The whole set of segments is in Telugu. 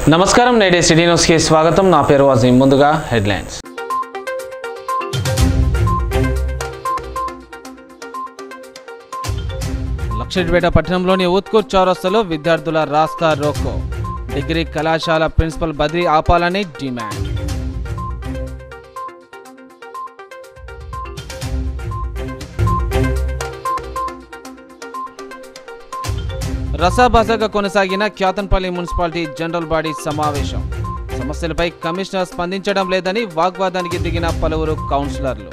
నమస్కారం నేడే సిటీ న్యూస్కి స్వాగతం నా పేరు అజీం ముందుగా హెడ్లైన్స్ లక్షడిపేట పట్టణంలోని ఉత్కూర్ చౌరస్తాలో విద్యార్థుల రాస్తా రోకో డిగ్రీ కళాశాల ప్రిన్సిపల్ బదిలీ ఆపాలని డిమాండ్ రసాభాసగా కొనసాగిన క్యాతన్పల్లి మున్సిపాలిటీ జనరల్ బాడీ సమావేశం సమస్యలపై కమిషనర్ స్పందించడం లేదని వాగ్వాదానికి దిగిన పలువురు కౌన్సిలర్లు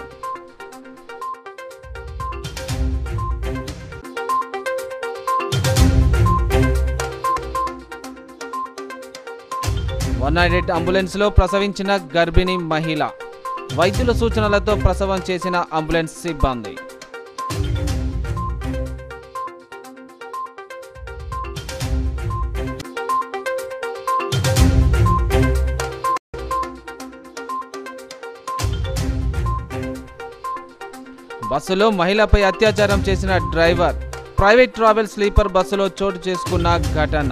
వన్ నాట్ ఎయిట్ అంబులెన్స్లో ప్రసవించిన గర్భిణీ మహిళ వైద్యుల సూచనలతో ప్రసవం చేసిన అంబులెన్స్ సిబ్బంది బస్సులో మహిళపై అత్యాచారం చేసిన డ్రైవర్ ప్రైవేట్ ట్రావెల్ స్లీపర్ బస్సులో చోటు చేసుకున్న ఘటన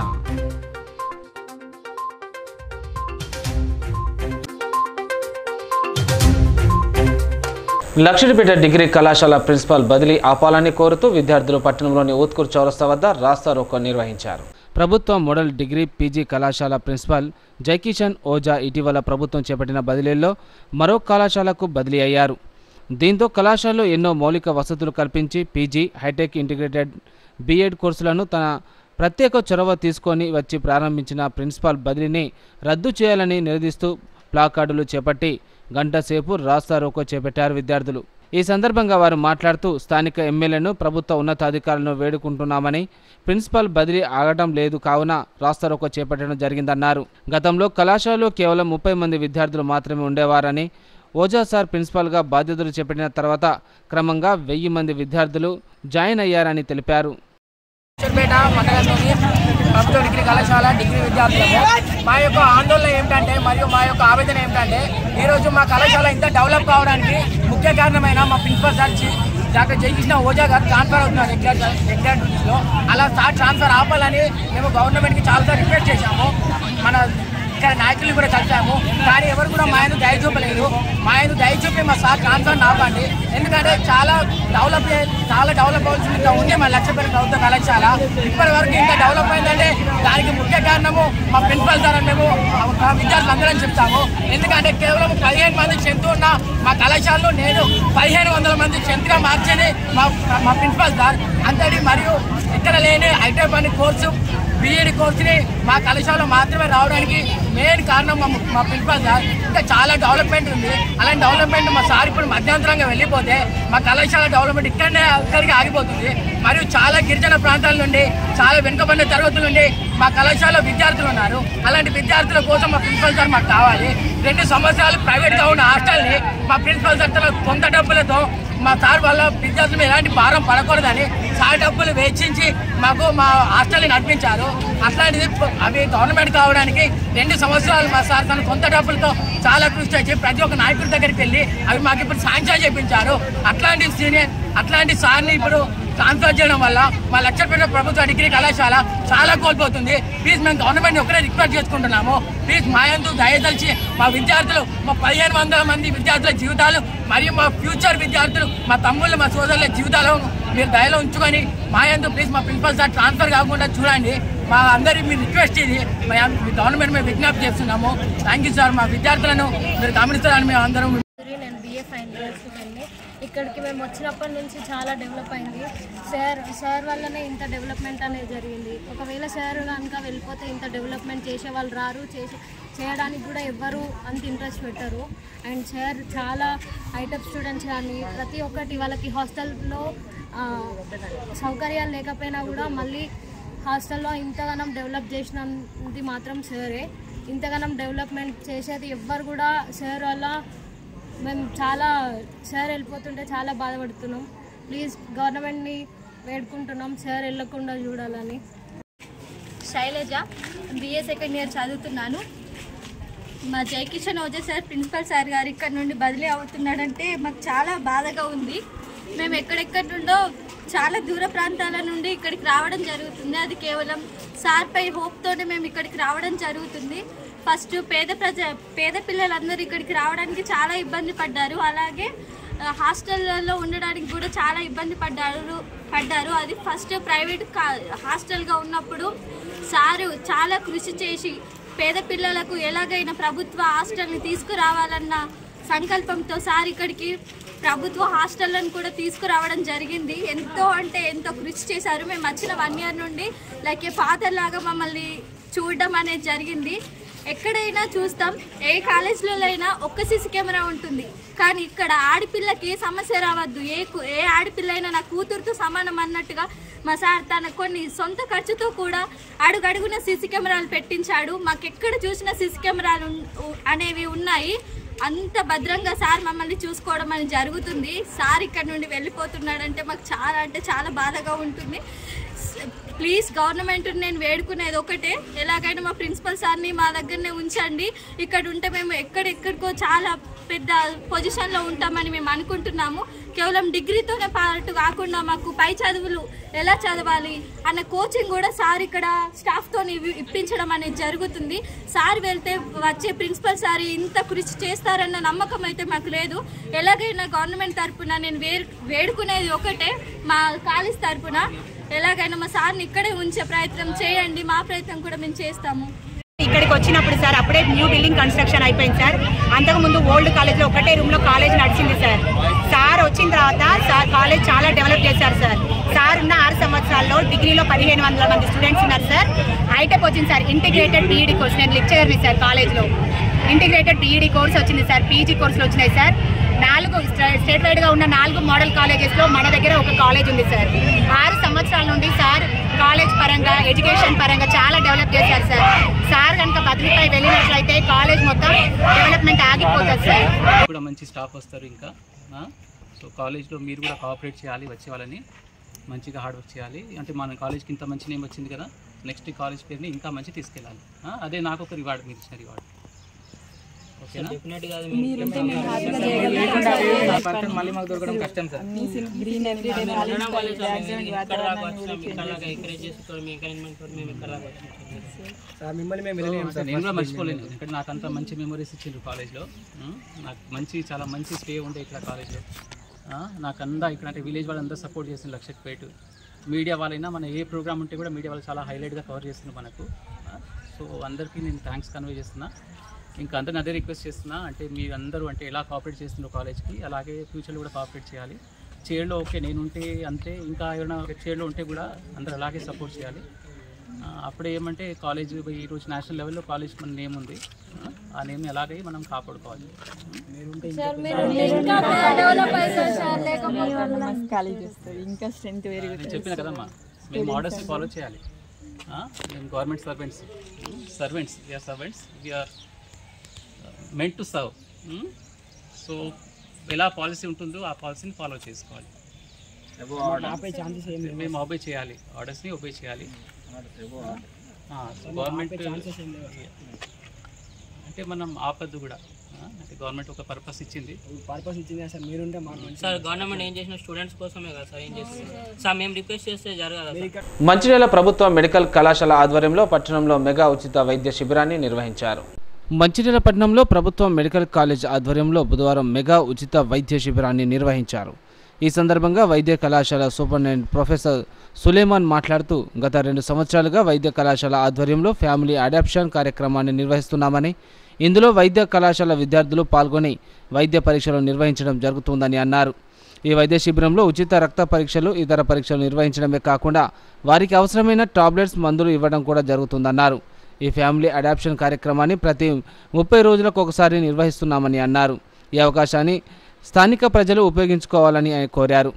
లక్షడిపేట డిగ్రీ కళాశాల ప్రిన్సిపాల్ బదిలీ ఆపాలని కోరుతూ విద్యార్థులు పట్టణంలోని ఊత్కూరు చౌరస్తా వద్ద రాస్తా రోకో నిర్వహించారు ప్రభుత్వ మోడల్ డిగ్రీ పీజీ కళాశాల ప్రిన్సిపాల్ జైకిషన్ ఓజా ఇటీవల ప్రభుత్వం చేపట్టిన బదిలీల్లో మరో కళాశాలకు బదిలీ అయ్యారు దీంతో కళాశాలలో ఎన్నో మౌలిక వసతులు కల్పించి పీజీ హైటెక్ ఇంటిగ్రేటెడ్ బీఎడ్ కోర్సులను తన ప్రత్యేక చొరవ తీసుకొని వచ్చి ప్రారంభించిన ప్రిన్సిపాల్ బదిలీని రద్దు చేయాలని నిలదీస్తూ ప్లాకార్డులు చేపట్టి గంట సేపు రాస్తా రోకో చేపట్టారు విద్యార్థులు ఈ సందర్భంగా వారు మాట్లాడుతూ స్థానిక ఎమ్మెల్యేను ప్రభుత్వ ఉన్నతాధికారులను వేడుకుంటున్నామని ప్రిన్సిపాల్ బదిలీ ఆగటం లేదు కావున రాస్తా రోకో చేపట్టడం జరిగిందన్నారు గతంలో కళాశాలలో కేవలం ముప్పై మంది విద్యార్థులు మాత్రమే ఉండేవారని ఓజా సార్ ప్రిన్సిపాల్గా బాధ్యతలు చేపట్టిన తర్వాత క్రమంగా వెయ్యి మంది విద్యార్థులు జాయిన్ అయ్యారని తెలిపారు చిరుపేట మండలంలోని ప్రభుత్వ డిగ్రీ కళాశాల డిగ్రీ విద్యార్థులకు మా యొక్క ఆందోళన ఏమిటంటే మరియు మా యొక్క ఆవేదన ఏమిటంటే ఈరోజు మా కళాశాల ఇంత డెవలప్ కావడానికి ముఖ్య కారణమైన మా ప్రిన్సిపల్ సార్ చి- డాక్టర్ జయకృష్ణ ఓజా గారు ట్రాన్స్ఫర్ అవుతున్నారు రెగ్యులర్ రెగ్యులర్ డ్యూటీస్లో అలా సార్ ట్రాన్స్ఫర్ ఆపాలని మేము గవర్నమెంట్కి చాలాసార్లు రిక్వెస్ట్ చేశాము మన ఇక్కడ నాయకులు కూడా కలిసాము కానీ ఎవరు కూడా మా ఆయన దయ చూపలేదు మా ఆయన దయ చూపి మా సార్ ట్రాన్స్ఫర్ ఆపండి ఎందుకంటే చాలా డెవలప్ చే- చాలా డెవలప్ అవ్వాల్సింది ఇంకా ఉంది మా లక్ష్యపేట ప్రభుత్వ కళాశాల ఇప్పటి వరకు ఇంత డెవలప్ అయిందంటే దానికి ముఖ్య కారణము మా ప్రిన్సిపల్ సార్ అని మేము మా విద్యార్థులు అందరం చెప్తాము ఎందుకంటే కేవలం పదిహేను మంది చెంతు ఉన్న మా కళాశాలలో నేను పదిహేను వందల మంది చెంతుగా మార్చేది మా మా ప్రిన్సిపల్ సార్ అంతటి మరియు ఇక్కడ లేని ఐటెక్ అనే కోర్సు బీఎడ్ కోర్సుని మా కళాశాలలో మాత్రమే రావడానికి మెయిన్ కారణం మా మా ప్రిన్సిపల్ సార్ ఇంకా చాలా డెవలప్మెంట్ ఉంది అలాంటి డెవలప్మెంట్ మా సార్ ఇప్పుడు మధ్యంతరంగా వెళ్ళిపోతే మా కళాశాల డెవలప్మెంట్ ఇక్కడనే అక్కడికి ఆగిపోతుంది మరియు చాలా గిరిజన ప్రాంతాల నుండి చాలా వెనుకబడిన తరగతుల నుండి మా కళాశాల విద్యార్థులు ఉన్నారు అలాంటి విద్యార్థుల కోసం మా ప్రిన్సిపల్ సార్ మాకు కావాలి రెండు సంవత్సరాలు ప్రైవేట్గా ఉన్న హాస్టల్ని మా ప్రిన్సిపల్ సార్ తన సొంత డబ్బులతో మా సార్ వల్ల విద్యార్థుల మీద ఎలాంటి భారం పడకూడదని సార్ డబ్బులు వెచ్చించి మాకు మా హాస్టల్ని నడిపించారు అట్లాంటిది ప- అవి గవర్నమెంట్ కావడానికి రెండు సంవత్సరాలు మా సార్ తన సొంత డబ్బులతో చాలా కృషి చేసి ప్రతి ఒక్క నాయకుడి దగ్గరికి వెళ్ళి అవి మాకు ఇప్పుడు శాంక్షన్ చేయించారు అట్లాంటి సీనియర్ అట్లాంటి సార్ని ఇప్పుడు ట్రాన్స్ఫర్ చేయడం వల్ల మా లక్షపేట ప్రభుత్వ డిగ్రీ కళాశాల చాలా కోల్పోతుంది ప్లీజ్ మేము గవర్నమెంట్ ఒకటే రిక్వెస్ట్ చేసుకుంటున్నాము ప్లీజ్ మా యందు దయదలిచి మా విద్యార్థులు మా పదిహేను వందల మంది విద్యార్థుల జీవితాలు మరియు మా ఫ్యూచర్ విద్యార్థులు మా తమ్ముళ్ళు మా సోదరుల జీవితాలను మీరు దయలో ఉంచుకొని మా యందు ప్లీజ్ మా ప్రిన్సిపల్ సార్ ట్రాన్స్ఫర్ కాకుండా చూడండి మా అందరి మీ రిక్వెస్ట్ ఇది మా మీ గవర్నమెంట్ మేము విజ్ఞప్తి చేస్తున్నాము థ్యాంక్ యూ సార్ మా విద్యార్థులను మీరు గమనిస్తారని మేము అందరం సరే, నేను బిఏ ఫైనల్ ఇయర్ స్టూడెంట్ని ఇక్కడికి మేము వచ్చినప్పటి నుంచి చాలా డెవలప్ అయింది సార్ సార్ వల్లనే ఇంత డెవలప్మెంట్ అనేది జరిగింది ఒకవేళ సార్ కనుక వెళ్ళిపోతే ఇంత డెవలప్మెంట్ చేసే వాళ్ళు రారు చేసి చేయడానికి కూడా ఎవ్వరు అంత ఇంట్రెస్ట్ పెట్టరు అండ్ సార్ చాలా ఐటప్ స్టూడెంట్స్ కానీ ప్రతి ఒక్కటి వాళ్ళకి హాస్టల్లో ఆ, సౌకర్యాలు లేకపోయినా కూడా మళ్ళీ హాస్టల్లో ఇంతగానం డెవలప్ చేసినది మాత్రం సారే ఇంతగానం డెవలప్మెంట్ చేసేది ఎవ్వరు కూడా సార్ వల్ల మేము చాలా సార్ వెళ్ళిపోతుంటే చాలా బాధపడుతున్నాం ప్లీజ్ గవర్నమెంట్ని వేడుకుంటున్నాం సార్ వెళ్ళకుండా చూడాలని శైలజ బిఏ సెకండ్ ఇయర్ చదువుతున్నాను మా జయకిషన్ ఓజే సార్ ప్రిన్సిపల్ సార్ గారు ఇక్కడ నుండి బదిలీ అవుతున్నాడంటే మాకు చాలా బాధగా ఉంది మేము ఎక్కడెక్కడి నుండో చాలా దూర ప్రాంతాల నుండి ఇక్కడికి రావడం జరుగుతుంది అది కేవలం సార్ పై హోప్ తోనే మేము ఇక్కడికి రావడం జరుగుతుంది ఫస్ట్ పేద ప్రజ పేద పిల్లలందరూ ఇక్కడికి రావడానికి చాలా ఇబ్బంది పడ్డారు అలాగే ఆ, హాస్టళ్లలో ఉండడానికి కూడా చాలా ఇబ్బంది పడ్డారు పడ్డారు అది ఫస్ట్ ప్రైవేట్ కా- హాస్టల్గా ఉన్నప్పుడు సారు చాలా కృషి చేసి పేద పిల్లలకు ఎలాగైనా ప్రభుత్వ హాస్టల్ని తీసుకురావాలన్న సంకల్పంతో సార్ ఇక్కడికి ప్రభుత్వ హాస్టళ్లను కూడా తీసుకురావడం జరిగింది ఎంతో అంటే ఎంతో కృషి చేశారు మేము వచ్చిన వన్ ఇయర్ నుండి లైక్ ఏ ఫాదర్ లాగా మమ్మల్ని చూడడం అనేది జరిగింది ఎక్కడైనా చూస్తాం ఏ కాలేజ్లో అయినా ఒక్క సీసీ కెమెరా ఉంటుంది కానీ ఇక్కడ ఆడపిల్లకి ఏ సమస్య రావద్దు ఏ కు- ఏ ఆడపిల్ల అయినా నా కూతురుతో సమానం అన్నట్టుగా మా సార్ తన కొన్ని సొంత ఖర్చుతో కూడా అడుగడుగున సీసీ కెమెరాలు పెట్టించాడు మాకు ఎక్కడ చూసినా సీసీ కెమెరాలు ఉన్- ఉ- అనేవి ఉన్నాయి అంత భద్రంగా సార్ మమ్మల్ని చూసుకోవడం అని జరుగుతుంది సార్ ఇక్కడ నుండి వెళ్ళిపోతున్నాడంటే మాకు చాలా అంటే చాలా బాధగా ఉంటుంది ప్లీజ్ గవర్నమెంట్ నేను వేడుకునేది ఒకటే ఎలాగైనా మా ప్రిన్సిపల్ సార్ని మా దగ్గరనే ఉంచండి ఇక్కడ ఉంటే మేము ఎక్కడెక్కడికో చాలా పెద్ద పొజిషన్లో ఉంటామని మేము అనుకుంటున్నాము కేవలం డిగ్రీతోనే పాటు కాకుండా మాకు పై చదువులు ఎలా చదవాలి అన్న కోచింగ్ కూడా సార్ ఇక్కడ స్టాఫ్తో ఇప్పించడం అనేది జరుగుతుంది సార్ వెళ్తే వచ్చే ప్రిన్సిపల్ సార్ ఇంత కృషి చేస్తారన్న నమ్మకం అయితే మాకు లేదు ఎలాగైనా గవర్నమెంట్ తరపున నేను వేరు వేడుకునేది ఒకటే మా కాలేజ్ తరపున ఎలాగైనా మా సార్ని ఇక్కడే ఉంచే ప్రయత్నం చేయండి మా ప్రయత్నం కూడా మేము చేస్తాము ఇక్కడికి వచ్చినప్పుడు సార్ అప్పుడే న్యూ బిల్డింగ్ కన్స్ట్రక్షన్ అయిపోయింది సార్ అంతకుముందు ఓల్డ్ కాలేజ్లో ఒకటే రూమ్లో కాలేజ్ నడిచింది సార్ సార్ వచ్చిన తర్వాత సార్ కాలేజ్ చాలా డెవలప్ చేశారు సార్ సార్ ఉన్న ఆరు సంవత్సరాల్లో డిగ్రీలో పదిహేను వందల మంది స్టూడెంట్స్ ఉన్నారు సార్ హైటెక్ వచ్చింది సార్ ఇంటిగ్రేటెడ్ బీఈడి కోర్స్ నేను లెక్చరర్ని సార్ కాలేజ్లో ఇంటిగ్రేటెడ్ బీఈడి కోర్స్ వచ్చింది సార్ పీజీ కోర్సులు వచ్చినాయి సార్ నాలుగు స్టే- స్టేట్ వైడ్గా ఉన్న నాలుగు మోడల్ కాలేజెస్లో మన దగ్గర ఒక కాలేజ్ ఉంది సార్ ఆరు సంవత్సరాల నుండి సార్ కాలేజ్ పరంగా ఎడ్యుకేషన్ పరంగా చాలా డెవలప్ చేశారు సార్ సార్ కనుక బదిలీపై వెళ్ళినట్లయితే కాలేజ్ మొత్తం డెవలప్మెంట్ ఆగిపోతుంది సార్ కూడా మంచి స్టాఫ్ వస్తారు ఇంకా ఆ? సో కాలేజ్లో మీరు కూడా కోఆపరేట్ చేయాలి వచ్చే వాళ్ళని మంచిగా హార్డ్ వర్క్ చేయాలి అంటే మన కాలేజ్కి ఇంత మంచి నేమ్ వచ్చింది కదా నెక్స్ట్ కాలేజ్ పేరుని ఇంకా మంచి తీసుకెళ్ళాలి ఆ? అదే నాకు ఒక రివార్డ్ మీరు ఇచ్చిన రివార్డ్ ఓకేనా మళ్ళీ మాకు దొరకడం కష్టం సార్ మిమ్మల్ని మేము వెళ్ళలేము సార్ నేను కూడా మర్చిపోలేను ఎందుకంటే నాకు అంత మంచి మెమరీస్ ఇచ్చిండ్రు కాలేజ్లో ఉం? నాకు మంచి చాలా మంచి స్టే ఉండే ఇక్కడ కాలేజ్లో ఆ? నాకు అందా ఇక్కడ అంటే విలేజ్ వాళ్ళందరూ సపోర్ట్ చేసింది లక్షపేట మీడియా వాళ్ళైనా మన ఏ ప్రోగ్రామ్ ఉంటే కూడా మీడియా వాళ్ళు చాలా హైలైట్గా కవర్ చేస్తున్నారు మనకు ఆ? సో అందరికీ నేను థ్యాంక్స్ కన్వే చేస్తున్నా ఇంకా అందరిని అదే రిక్వెస్ట్ చేస్తున్నా అంటే మీరు అందరూ అంటే ఎలా కోఆపరేట్ చేస్తున్నారు కాలేజ్కి అలాగే ఫ్యూచర్లో కూడా కోఆపరేట్ చేయాలి చైర్లో ఓకే నేను ఉంటే అంతే ఇంకా ఏమైనా చైర్లో ఉంటే కూడా అందరూ అలాగే సపోర్ట్ చేయాలి ఆ, అప్పుడే ఏమంటే కాలేజ్ ఈరోజు నేషనల్ లెవెల్లో కాలేజ్ మన నేమ్ ఉంది ఆ, ఆ నేమ్ ఎలాగే మనం కాపాడుకోవాలి డెవలప్ అవుతుంది సార్ లేకపోతే కాలేజ్ వస్తుంది ఇంకా స్ట్రెంత్ పెరుగుతుంది నేను చెప్పిన కదమ్మా మేము ఆర్డర్స్ని ఫాలో చేయాలి ఆ, మేము government servants servants we are servants we are meant to serve so ఎలా పాలసీ ఉంటుందో ఆ పాలసీని ఫాలో చేసుకోవాలి మేము ఒబే చేయాలి ఆర్డర్స్ని ఒబే చేయాలి గవర్నమెంట్ అంటే మనం ఆపద్దు కూడా ఆ, అంటే గవర్నమెంట్ ఒక పర్పస్ ఇచ్చింది పర్పస్ ఇచ్చింది సార్ మీరుంటే మాకు సార్ గవర్నమెంట్ ఏం చేసిన స్టూడెంట్స్ కోసమే కదా సార్ ఏం చేస్తుంది సార్ మేము రిక్వెస్ట్ చేస్తే జరగదు సార్ మంచిర్యాల ప్రభుత్వ మెడికల్ కళాశాల ఆధ్వర్యంలో పట్టణంలో మెగా ఉచిత వైద్య శిబిరాన్ని నిర్వహించారు మంచిర్యాల పట్టణంలో ప్రభుత్వ మెడికల్ కాలేజ్ ఆధ్వర్యంలో బుధవారం మెగా ఉచిత వైద్య శిబిరాన్ని నిర్వహించారు ఈ సందర్భంగా వైద్య కళాశాల సూపరింటెండెంట్ ప్రొఫెసర్ సులేమాన్ మాట్లాడుతూ గత రెండు సంవత్సరాలుగా వైద్య కళాశాల ఆధ్వర్యంలో ఫ్యామిలీ అడాప్షన్ కార్యక్రమాన్ని నిర్వహిస్తున్నామని ఇందులో వైద్య కళాశాల విద్యార్థులు పాల్గొని వైద్య పరీక్షలు నిర్వహించడం జరుగుతుందని అన్నారు ఈ వైద్య శిబిరంలో ఉచిత రక్త పరీక్షలు ఇతర పరీక్షలు నిర్వహించడమే కాకుండా వారికి అవసరమైన టాబ్లెట్స్ మందులు ఇవ్వడం కూడా జరుగుతుందన్నారు ఈ ఫ్యామిలీ అడాప్షన్ కార్యక్రమాన్ని ప్రతి ముప్పై రోజులకు ఒకసారి నిర్వహిస్తున్నామని అన్నారు ఈ అవకాశాన్ని స్థానిక ప్రజలు ఉపయోగించుకోవాలని ఆయన కోరారు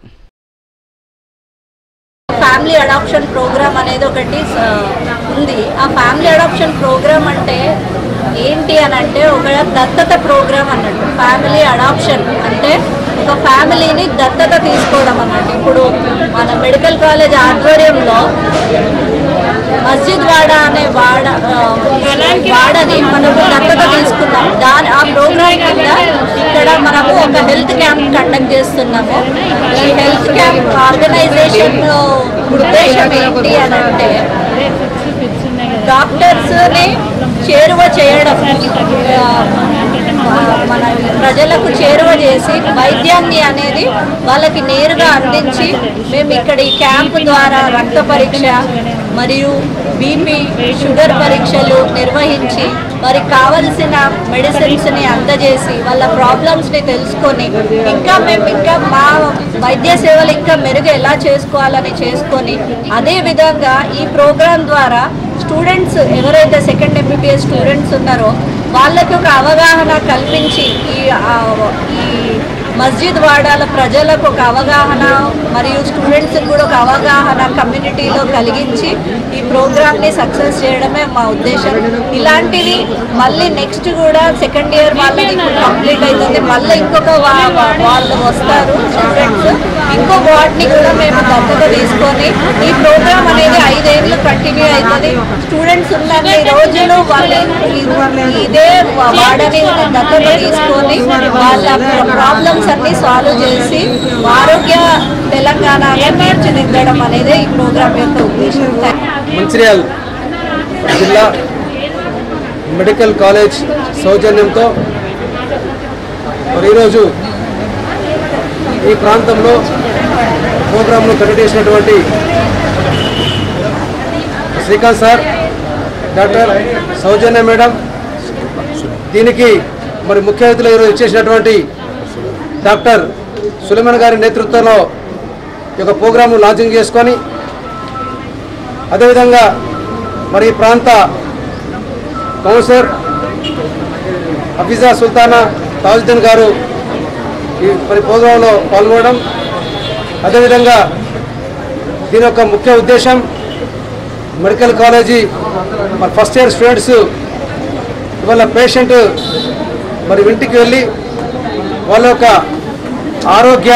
ఫ్యామిలీ అడాప్షన్ ప్రోగ్రామ్ అనేది ఒకటి ఆ, ఉంది ఆ ఫ్యామిలీ అడాప్షన్ ప్రోగ్రామ్ అంటే ఏంటి అని అంటే ఒక దత్తత ప్రోగ్రామ్ అన్నట్టు ఫ్యామిలీ అడాప్షన్ అంటే ఒక ఫ్యామిలీని దత్తత తీసుకోవడం అన్నట్టు ఇప్పుడు మన మెడికల్ కాలేజ్ ఆధ్వర్యంలో మస్జిద్ వాడ అనే వాడ ఆ, వాడని మనము దత్తత తీసుకున్నాం దాని ఆ ప్రోగ్రామ్ కింద ఇక్కడ మనము ఒక ఒక హెల్త్ క్యాంప్ కండక్ట్ చేస్తున్నాము ఈ హెల్త్ క్యాంప్ ఆర్గనైజేషన్ ఉద్దేశం ఏంటి అని అంటే డాక్టర్స్ని చేరువ చేయడం ఆ, మన ప్రజలకు చేరువ చేసి వైద్యాన్ని అనేది వాళ్ళకి నేరుగా అందించి మేము ఇక్కడ ఈ క్యాంపు ద్వారా రక్త పరీక్ష మరియు బీపీ షుగర్ పరీక్షలు నిర్వహించి వారికి కావలసిన మెడిసిన్స్ని అందజేసి వాళ్ళ ప్రాబ్లమ్స్ని తెలుసుకొని ఇంకా మేము ఇంకా మా వైద్య సేవలు ఇంకా మెరుగు ఎలా చేసుకోవాలని చేసుకొని అదే విధంగా ఈ ప్రోగ్రాం ద్వారా స్టూడెంట్స్ ఎవరైతే సెకండ్ ఎంబీబీఎస్ స్టూడెంట్స్ ఉన్నారో వాళ్ళకి ఒక అవగాహన కల్పించి ఈ ఆ, ఈ మస్జిద్ వాడాల ప్రజలకు ఒక అవగాహన మరియు స్టూడెంట్స్ కూడా ఒక అవగాహన కమ్యూనిటీలో కలిగించి ఈ ప్రోగ్రామ్ని సక్సెస్ చేయడమే మా ఉద్దేశం ఇలాంటివి మళ్ళీ నెక్స్ట్ కూడా సెకండ్ ఇయర్ వాళ్ళకి కంప్లీట్ అవుతుంది మళ్ళీ ఇంకొక వా- వా- వాళ్ళు వస్తారు స్టూడెంట్స్ ఇంకో వార్డ్ని కూడా మేము దత్తత తీసుకొని ఈ ప్రోగ్రామ్ అనేది ఐదేళ్ళు కంటిన్యూ అవుతుంది స్టూడెంట్స్ ఉన్నన్ని రోజులు వాళ్ళు ఈ- ఇదే వాడని దత్తత తీసుకొని వాళ్ళ ప్రాబ్లమ్స్ అన్ని సాల్వ్ చేసి ఆరోగ్య తెలంగాణగా తీర్చిదిద్దడం అనేది ఈ ప్రోగ్రామ్ యొక్క ఉద్దేశం మంచిర్యాల్ జిల్లా మెడికల్ కాలేజ్ సౌజన్యంతో మరి ఈరోజు ఈ ప్రాంతంలో ప్రోగ్రాంను కండక్ట్ చేసినటువంటి Srikanth sir doctor Soujanya madam దీనికి మరి ముఖ్య అతిథులు ఈరోజు ఇచ్చేసినటువంటి డాక్టర్ సులేమన్ గారి నేతృత్వంలో ఈ యొక్క ప్రోగ్రాంను లాంచింగ్ చేసుకొని అదేవిధంగా మరి ఈ ప్రాంత కౌన్సిలర్ హఫీజా సుల్తానా తాజుద్దీన్ గారు ఈ మరి ప్రోగ్రాంలో పాల్గొనడం అదేవిధంగా దీని యొక్క ముఖ్య ఉద్దేశం మెడికల్ కాలేజీ మరి ఫస్ట్ ఇయర్ స్టూడెంట్స్ ఇవాళ పేషెంట్ మరి ఇంటికి వెళ్ళి వాళ్ళ యొక్క ఆరోగ్య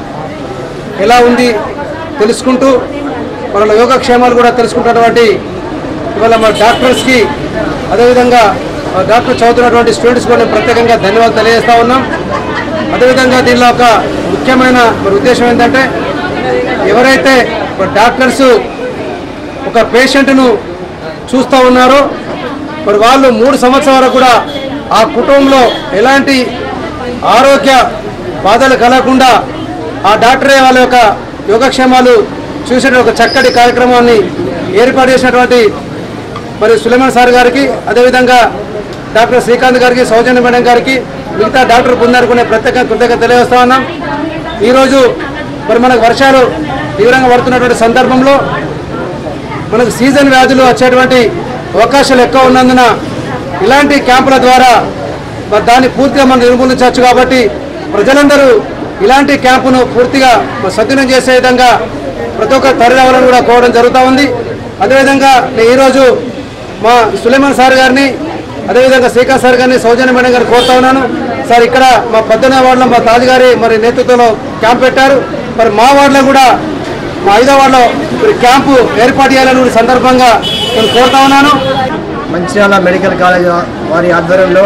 ఎలా ఉంది తెలుసుకుంటూ వాళ్ళ యోగక్షేమాలు కూడా తెలుసుకుంటున్నటువంటి ఇవాళ మన డాక్టర్స్కి అదేవిధంగా ఆ డాక్టర్ చదువుతున్నటువంటి స్టూడెంట్స్ కూడా నేను ప్రత్యేకంగా ధన్యవాదాలు తెలియజేస్తా ఉన్నాం అదేవిధంగా దీనిలో ఒక ముఖ్యమైన మరి ఉద్దేశం ఏంటంటే ఎవరైతే మరి డాక్టర్స్ ఒక పేషెంట్ను చూస్తూ ఉన్నారో మరి వాళ్ళు మూడు సంవత్సరాల వరకు కూడా ఆ కుటుంబంలో ఎలాంటి ఆరోగ్య బాధలు కలగకుండా ఆ డాక్టరే వాళ్ళ యొక్క యోగక్షేమాలు చూసే ఒక చక్కటి కార్యక్రమాన్ని ఏర్పాటు చేసినటువంటి మరి సులేమాన్ సార్ గారికి అదేవిధంగా డాక్టర్ శ్రీకాంత్ గారికి సౌజన్య మేడం గారికి మిగతా డాక్టర్ బృందానికి కూడా ప్రత్యేక కృతజ్ఞత తెలియజేస్తా ఉన్నాం ఈరోజు మరి మనకు వర్షాలు తీవ్రంగా పడుతున్నటువంటి సందర్భంలో మనకు సీజన్ వ్యాధులు వచ్చేటువంటి అవకాశాలు ఎక్కువ ఉన్నందున ఇలాంటి క్యాంపుల ద్వారా మరి దాన్ని పూర్తిగా మనం నిర్మూలించవచ్చు కాబట్టి ప్రజలందరూ ఇలాంటి క్యాంపును పూర్తిగా మరి సద్వినియోగం చేసే విధంగా ప్రతి ఒక్క తరలిరావాలని కూడా కోరడం జరుగుతూ ఉంది అదేవిధంగా నేను ఈరోజు మా సులేమాన్ సార్ గారిని అదేవిధంగా శ్రీకాంత్ సార్ గారిని సౌజన్య మేడం గారిని కోరుతా ఉన్నాను సార్ ఇక్కడ మా పద్దెనిమిది వార్డులో మా తాజ్ గారి మరి నేతృత్వంలో క్యాంప్ పెట్టారు మరి మా వార్డులో కూడా మా ఐదో వార్డులో మరి క్యాంపు ఏర్పాటు చేయాలని కూడా సందర్భంగా నేను కోరుతా ఉన్నాను మంచిర్యాల మెడికల్ కాలేజ్ వారి ఆధ్వర్యంలో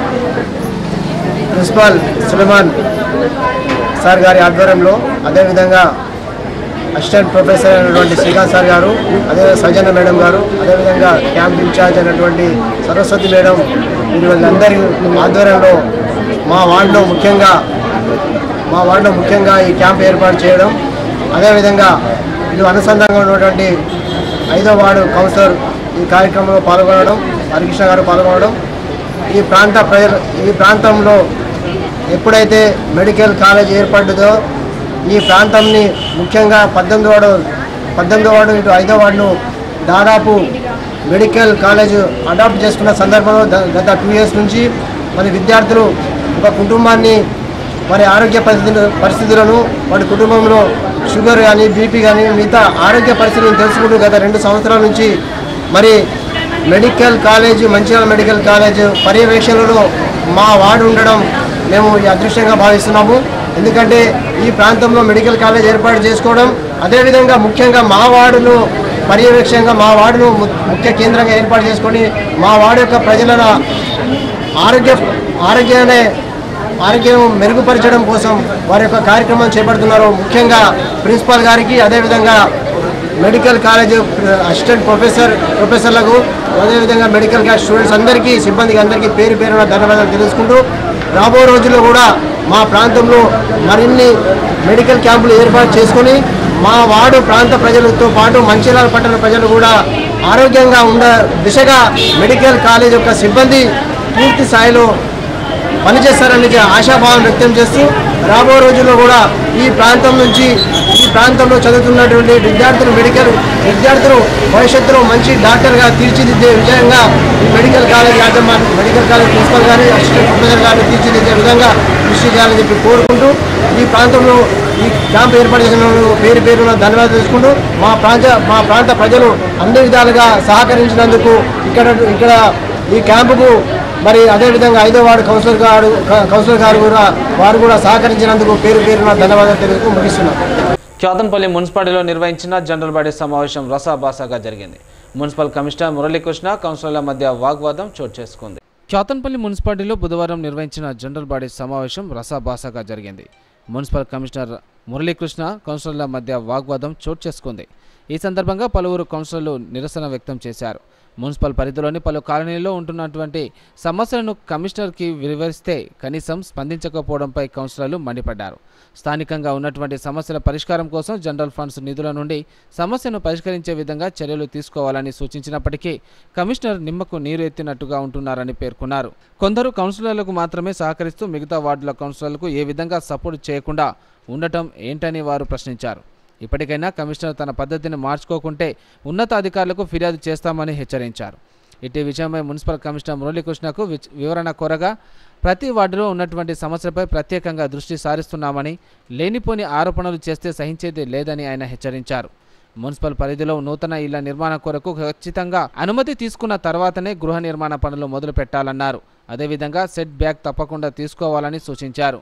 ప్రిన్సిపాల్ సులేమాన్ సార్ గారి ఆధ్వర్యంలో అదేవిధంగా అసిస్టెంట్ ప్రొఫెసర్ అయినటువంటి శ్రీకాంత్ సార్ గారు అదే సౌజన్య మేడం గారు అదేవిధంగా క్యాంప్ ఇన్ఛార్జ్ అయినటువంటి సరస్వతి మేడం వీరి వాళ్ళందరి ఆధ్వర్యంలో మా వార్డులో ముఖ్యంగా మా వార్డులో ముఖ్యంగా ఈ క్యాంప్ ఏర్పాటు చేయడం అదేవిధంగా వీళ్ళు అనుసంధానంగా ఉన్నటువంటి ఐదో వార్డు కౌన్సిలర్ ఈ కార్యక్రమంలో పాల్గొనడం హరికృష్ణ గారు పాల్గొనడం ఈ ప్రాంత ప్రజలు ఈ ప్రాంతంలో ఎప్పుడైతే మెడికల్ కాలేజ్ ఏర్పడ్డదో ఈ ప్రాంతంని ముఖ్యంగా పద్దెనిమిది వార్డు పద్దెనిమిది వార్డు ఇటు ఐదో వార్డును దాదాపు మెడికల్ కాలేజ్ అడాప్ట్ చేసుకున్న సందర్భంలో ద- గత టూ ఇయర్స్ నుంచి మరి విద్యార్థులు ఒక కుటుంబాన్ని వారి ఆరోగ్య పరిస్థితులు పరిస్థితులను వారి కుటుంబంలో షుగర్ కానీ బీపీ కానీ మిగతా ఆరోగ్య పరిస్థితులను తెలుసుకుంటూ గత రెండు సంవత్సరాల నుంచి మరి medical college Mancherial medical college పర్యవేక్షణలో మా వార్డు ఉండడం మేము ఈ అదృష్టంగా భావిస్తున్నాము ఎందుకంటే ఈ ప్రాంతంలో మెడికల్ కాలేజ్ ఏర్పాటు చేసుకోవడం అదేవిధంగా ముఖ్యంగా మా వార్డులో పర్యవేక్షణగా మా వార్డును ము- ముఖ్య కేంద్రంగా ఏర్పాటు చేసుకొని మా వార్డు యొక్క ప్రజల ఆరోగ్య ఆరోగ్యాన్ని ఆరోగ్యం మెరుగుపరచడం కోసం వారి యొక్క కార్యక్రమం చేపడుతున్నారు ముఖ్యంగా ప్రిన్సిపాల్ గారికి అదేవిధంగా మెడికల్ కాలేజ్ అసిస్టెంట్ ప్రొఫెసర్ ప్రొఫెసర్లకు అదేవిధంగా మెడికల్ క్లాస్ స్టూడెంట్స్ అందరికీ సిబ్బందికి అందరికీ పేరు పేరున ధన్యవాదాలు తెలుసుకుంటూ రాబో రోజుల్లో కూడా మా ప్రాంతంలో మరిన్ని మెడికల్ క్యాంపులు ఏర్పాటు చేసుకొని మా వార్డు ప్రాంత ప్రజలతో పాటు మంచిర్యాల పట్టణ ప్రజలు కూడా ఆరోగ్యంగా ఉండ దిశగా మెడికల్ కాలేజ్ యొక్క సిబ్బంది పూర్తి స్థాయిలో పనిచేస్తారని ఆశాభావం వ్యక్తం చేస్తూ రాబో రోజుల్లో కూడా ఈ ప్రాంతం నుంచి ఈ ప్రాంతంలో చదువుతున్నటువంటి విద్యార్థులు మెడికల్ విద్యార్థులు భవిష్యత్తులో మంచి డాక్టర్గా తీర్చిదిద్దే విధంగా ఈ మెడికల్ కాలేజ్ యాజమాన్యం మెడికల్ కాలేజ్ ప్రిన్సిపల్ గారిని అసిస్టెంట్ ప్రొఫెసర్ గారిని తీర్చిదిద్దే విధంగా కృషి చేయాలని చెప్పి కోరుకుంటూ ఈ ప్రాంతంలో ఈ క్యాంప్ ఏర్పాటు చేసిన పేరు పేరున ధన్యవాదాలు తెలుసుకుంటూ మా ప్రాంత మా ప్రాంత ప్రజలు అన్ని విధాలుగా సహకరించినందుకు ఇక్కడ ఇక్కడ ఈ క్యాంపుకు మరి అదేవిధంగా ఐదో వార్డు కౌన్సిలర్ గారు కౌన్సిలర్ గారు కూడా వారు కూడా సహకరించినందుకు పేరు పేరున ధన్యవాదాలు తెలుపుతూ ముగిస్తున్నారు క్యాతంపల్లి మున్సిపాలిటీలో నిర్వహించిన జనరల్ బాడీ సమావేశం రసాబాసాగా జరిగింది మున్సిపల్ కమిషనర్ మురళీకృష్ణ కౌన్సిలర్ల మధ్య వాగ్వాదం చోటు చేసుకుంది క్యాతంపల్లి మున్సిపాలిటీలో బుధవారం నిర్వహించిన జనరల్ బాడీ సమావేశం రసాబాసాగా జరిగింది మున్సిపల్ కమిషనర్ మురళీకృష్ణ కౌన్సిలర్ల మధ్య వాగ్వాదం చోటు చేసుకుంది ఈ సందర్భంగా పలువురు కౌన్సిలర్లు నిరసన వ్యక్తం చేశారు మున్సిపల్ పరిధిలోని పలు కాలనీల్లో ఉంటున్నటువంటి సమస్యలను కమిషనర్కి వివరిస్తే కనీసం స్పందించకపోవడంపై కౌన్సిలర్లు మండిపడ్డారు స్థానికంగా ఉన్నటువంటి సమస్యల పరిష్కారం కోసం జనరల్ ఫండ్స్ నిధుల నుండి సమస్యను పరిష్కరించే విధంగా చర్యలు తీసుకోవాలని సూచించినప్పటికీ కమిషనర్ నిమ్మకు నీరు ఎత్తినట్టుగా ఉంటున్నారని పేర్కొన్నారు కొందరు కౌన్సిలర్లకు మాత్రమే సహకరిస్తూ మిగతా వార్డుల కౌన్సిలర్లకు ఏ విధంగా సపోర్ట్ చేయకుండా ఉండటం ఏంటని వారు ప్రశ్నించారు ఇప్పటికైనా కమిషనర్ తన పద్ధతిని మార్చుకోకుంటే ఉన్నతాధికారులకు ఫిర్యాదు చేస్తామని హెచ్చరించారు ఇటీ విషయమై మున్సిపల్ కమిషనర్ మురళీకృష్ణకు విచ్- వివరణ కోరగా ప్రతి వార్డులో ఉన్నటువంటి సమస్యలపై ప్రత్యేకంగా దృష్టి సారిస్తున్నామని లేనిపోని ఆరోపణలు చేస్తే సహించేది లేదని ఆయన హెచ్చరించారు మున్సిపల్ పరిధిలో నూతన ఇళ్ల నిర్మాణం కొరకు ఖచ్చితంగా అనుమతి తీసుకున్న తర్వాతనే గృహ నిర్మాణ పనులు మొదలు పెట్టాలన్నారు అదేవిధంగా సెట్ బ్యాక్ తప్పకుండా తీసుకోవాలని సూచించారు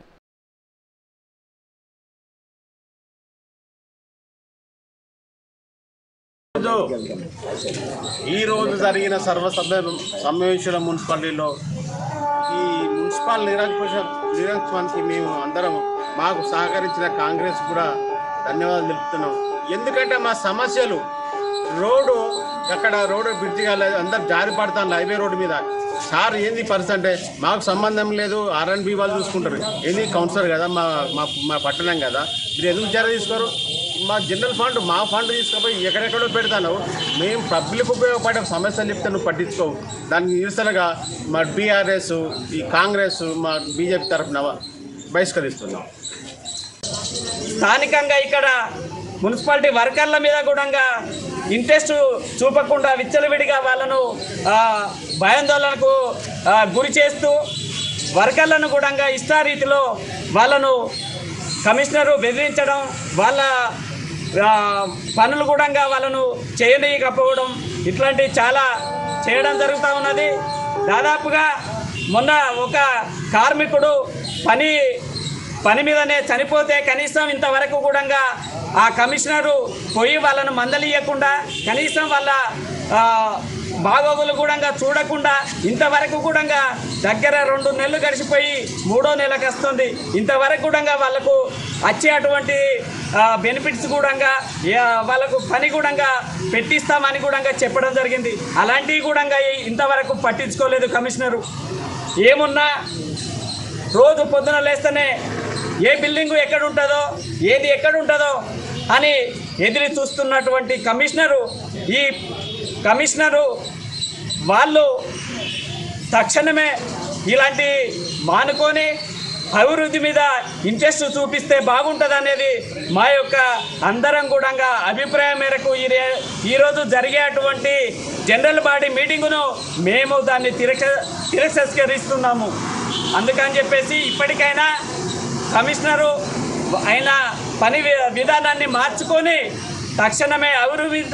ఈ రోజు జరిగిన సర్వసభ్య సమావేశాల మున్సిపాలిటీలో ఈ మున్సిపల్ నిరంకుశ నిరంకుశానికి మేము అందరం మాకు సహకరించిన కాంగ్రెస్ కూడా ధన్యవాదాలు తెలుపుతున్నాం ఎందుకంటే మా సమస్యలు రోడ్డు అక్కడ రోడ్డు బ్రిడ్జి కాలేదు అందరు జారి పడతాను హైవే రోడ్డు మీద సార్ ఏంది పరిస్థితి అంటే మాకు సంబంధం లేదు ఆర్ అండ్ బి వాళ్ళు చూసుకుంటారు ఏంది కౌన్సిలర్ కదా మా మా మా పట్టణం కదా మీరు ఎందుకు జర తీసుకోరు మా జనరల్ ఫండ్ మా ఫండ్ తీసుకుపోయి ఎక్కడెక్కడో పెడతాను మేము పబ్లిక్ ఉపయోగపడే సమస్యలు చెప్తే నువ్వు పట్టించుకోవు దానికి నిరసనగా మా బీఆర్ఎస్ ఈ కాంగ్రెస్ మా బీజేపీ తరఫున బహిష్కరిస్తున్నాం స్థానికంగా ఇక్కడ మున్సిపాలిటీ వర్కర్ల మీద కూడా ఇంట్రెస్ట్ చూపకుండా విచ్చలవిడిగా వాళ్ళను ఆ, భయాందోళనకు ఆ, గురి చేస్తూ వర్కర్లను కూడా ఇష్టారీతిలో వాళ్ళను కమిషనరు బెదిరించడం వాళ్ళ ఆ, పనులు కూడా వాళ్ళను చేయనీయకపోవడం ఇట్లాంటివి చాలా చేయడం జరుగుతూ ఉన్నది దాదాపుగా మొన్న ఒక కార్మికుడు పని పని మీదనే చనిపోతే కనీసం ఇంతవరకు కూడా ఆ కమిషనరు పోయి వాళ్ళను మందలియకుండా కనీసం వాళ్ళ ఆ, బాగోగులు కూడా చూడకుండా ఇంతవరకు కూడా దగ్గర రెండు నెలలు గడిచిపోయి మూడో నెలకు వస్తుంది ఇంతవరకు కూడా వాళ్ళకు వచ్చే అటువంటి బెనిఫిట్స్ కూడా వాళ్ళకు పని కూడా పెట్టిస్తామని కూడా చెప్పడం జరిగింది అలాంటివి కూడా ఇంతవరకు పట్టించుకోలేదు కమిషనరు ఏమున్నా రోజు పొద్దున లేస్తేనే ఏ బిల్డింగు ఎక్కడ ఉంటుందో ఏది ఎక్కడ ఉంటుందో అని ఎదురు చూస్తున్నటువంటి కమిషనరు ఈ కమిషనరు వాళ్ళు తక్షణమే ఇలాంటి మానుకొని అభివృద్ధి మీద ఇంట్రెస్ట్ చూపిస్తే బాగుంటుంది అనేది మా యొక్క అందరం కూడా అభిప్రాయం మేరకు ఈ రే- ఈరోజు జరిగేటువంటి జనరల్ బాడీ మీటింగును మేము దాన్ని తిరక్ష తిరస్కరిస్తున్నాము అందుకని చెప్పేసి ఇప్పటికైనా కమిషనరు ఆయన పని వి- విధానాన్ని మార్చుకొని తక్షణమే అభివృద్ధి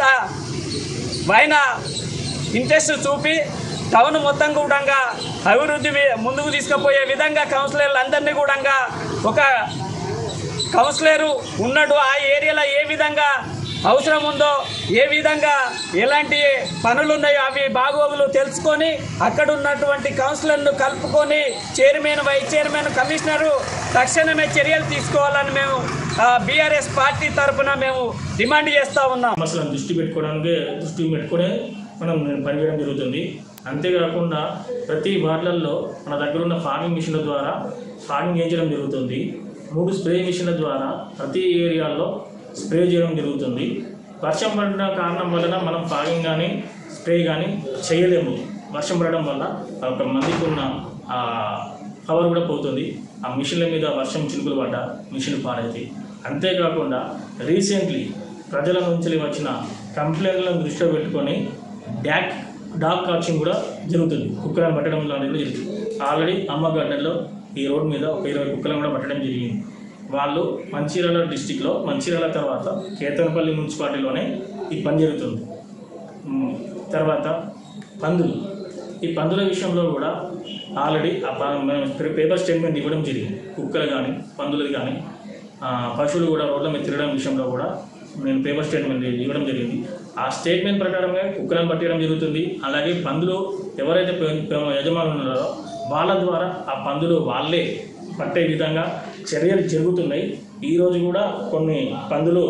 ఆయన ఇంట్రెస్ట్ చూపి టౌన్ మొత్తం కూడా అభివృద్ధి వి- ముందుకు తీసుకుపోయే విధంగా కౌన్సిలర్లు అందరినీ కూడా ఒక కౌన్సిలరు ఉన్నాడు ఆ ఏరియాలో ఏ విధంగా అవసరం ఉందో ఏ విధంగా ఎలాంటి పనులు ఉన్నాయో అవి బాగోగులు తెలుసుకొని అక్కడ ఉన్నటువంటి కౌన్సిలర్ను కలుపుకొని చైర్మన్ వైస్ చైర్మన్ కమిషనరు తక్షణమే చర్యలు తీసుకోవాలని మేము బీఆర్ఎస్ పార్టీ తరఫున మేము డిమాండ్ చేస్తూ ఉన్నాం సమస్యలను దృష్టి పెట్టుకోవడానికి దృష్టి పెట్టుకునే మనం పనిచేయడం జరుగుతుంది అంతేకాకుండా ప్రతి వార్డులలో మన దగ్గర ఉన్న ఫార్మింగ్ మిషన్ల ద్వారా ఫార్మింగ్ చేయించడం జరుగుతుంది మూడు స్ప్రే మిషన్ల ద్వారా ప్రతి ఏరియాలో స్ప్రే చేయడం జరుగుతుంది వర్షం పడిన కారణం వలన మనం ఫార్మింగ్ కానీ స్ప్రే కానీ చేయలేము వర్షం పడడం వల్ల ఒక మందికి ఉన్న ఆ పవర్ కూడా పోతుంది ఆ మిషన్ల మీద వర్షం చినుకులు పడ్డ మిషన్ పాడైతాయి అంతేకాకుండా రీసెంట్లీ ప్రజల నుంచి వచ్చిన కంప్లైంట్లను దృష్టిలో పెట్టుకొని డాక్ డాగ్ కాచింగ్ కూడా జరుగుతుంది కుక్కలను పట్టడం లాంటివి కూడా జరుగుతుంది ఆల్రెడీ అమ్మగడ్డలో ఈ రోడ్ మీద ఒక ఇరవై కుక్కలను కూడా పట్టడం జరిగింది వాళ్ళు మంచిర్యాల డిస్టిక్లో మంచిర్యాల తర్వాత కేతనపల్లి మున్సిపాలిటీలోనే ఈ పని జరుగుతుంది ఉమ్, తర్వాత పందులు ఈ పందుల విషయంలో కూడా ఆల్రెడీ ఆ ప- మేము పేపర్ స్టేట్మెంట్ ఇవ్వడం జరిగింది కుక్కలు కానీ పందులు కానీ ఆ, పశువులు కూడా రోడ్ల మీద తిరగడం విషయంలో కూడా నేను పేపర్ స్టేట్మెంట్ ఇవ్వడం జరిగింది ఆ స్టేట్మెంట్ ప్రకారంగా కుక్కలను పట్టడం జరుగుతుంది అలాగే పందులు ఎవరైతే పె- పె- యజమానులు ఉన్నారో వాళ్ళ ద్వారా ఆ పందులు వాళ్ళే పట్టే విధంగా చర్యలు జరుగుతున్నాయి ఈరోజు కూడా కొన్ని పందులు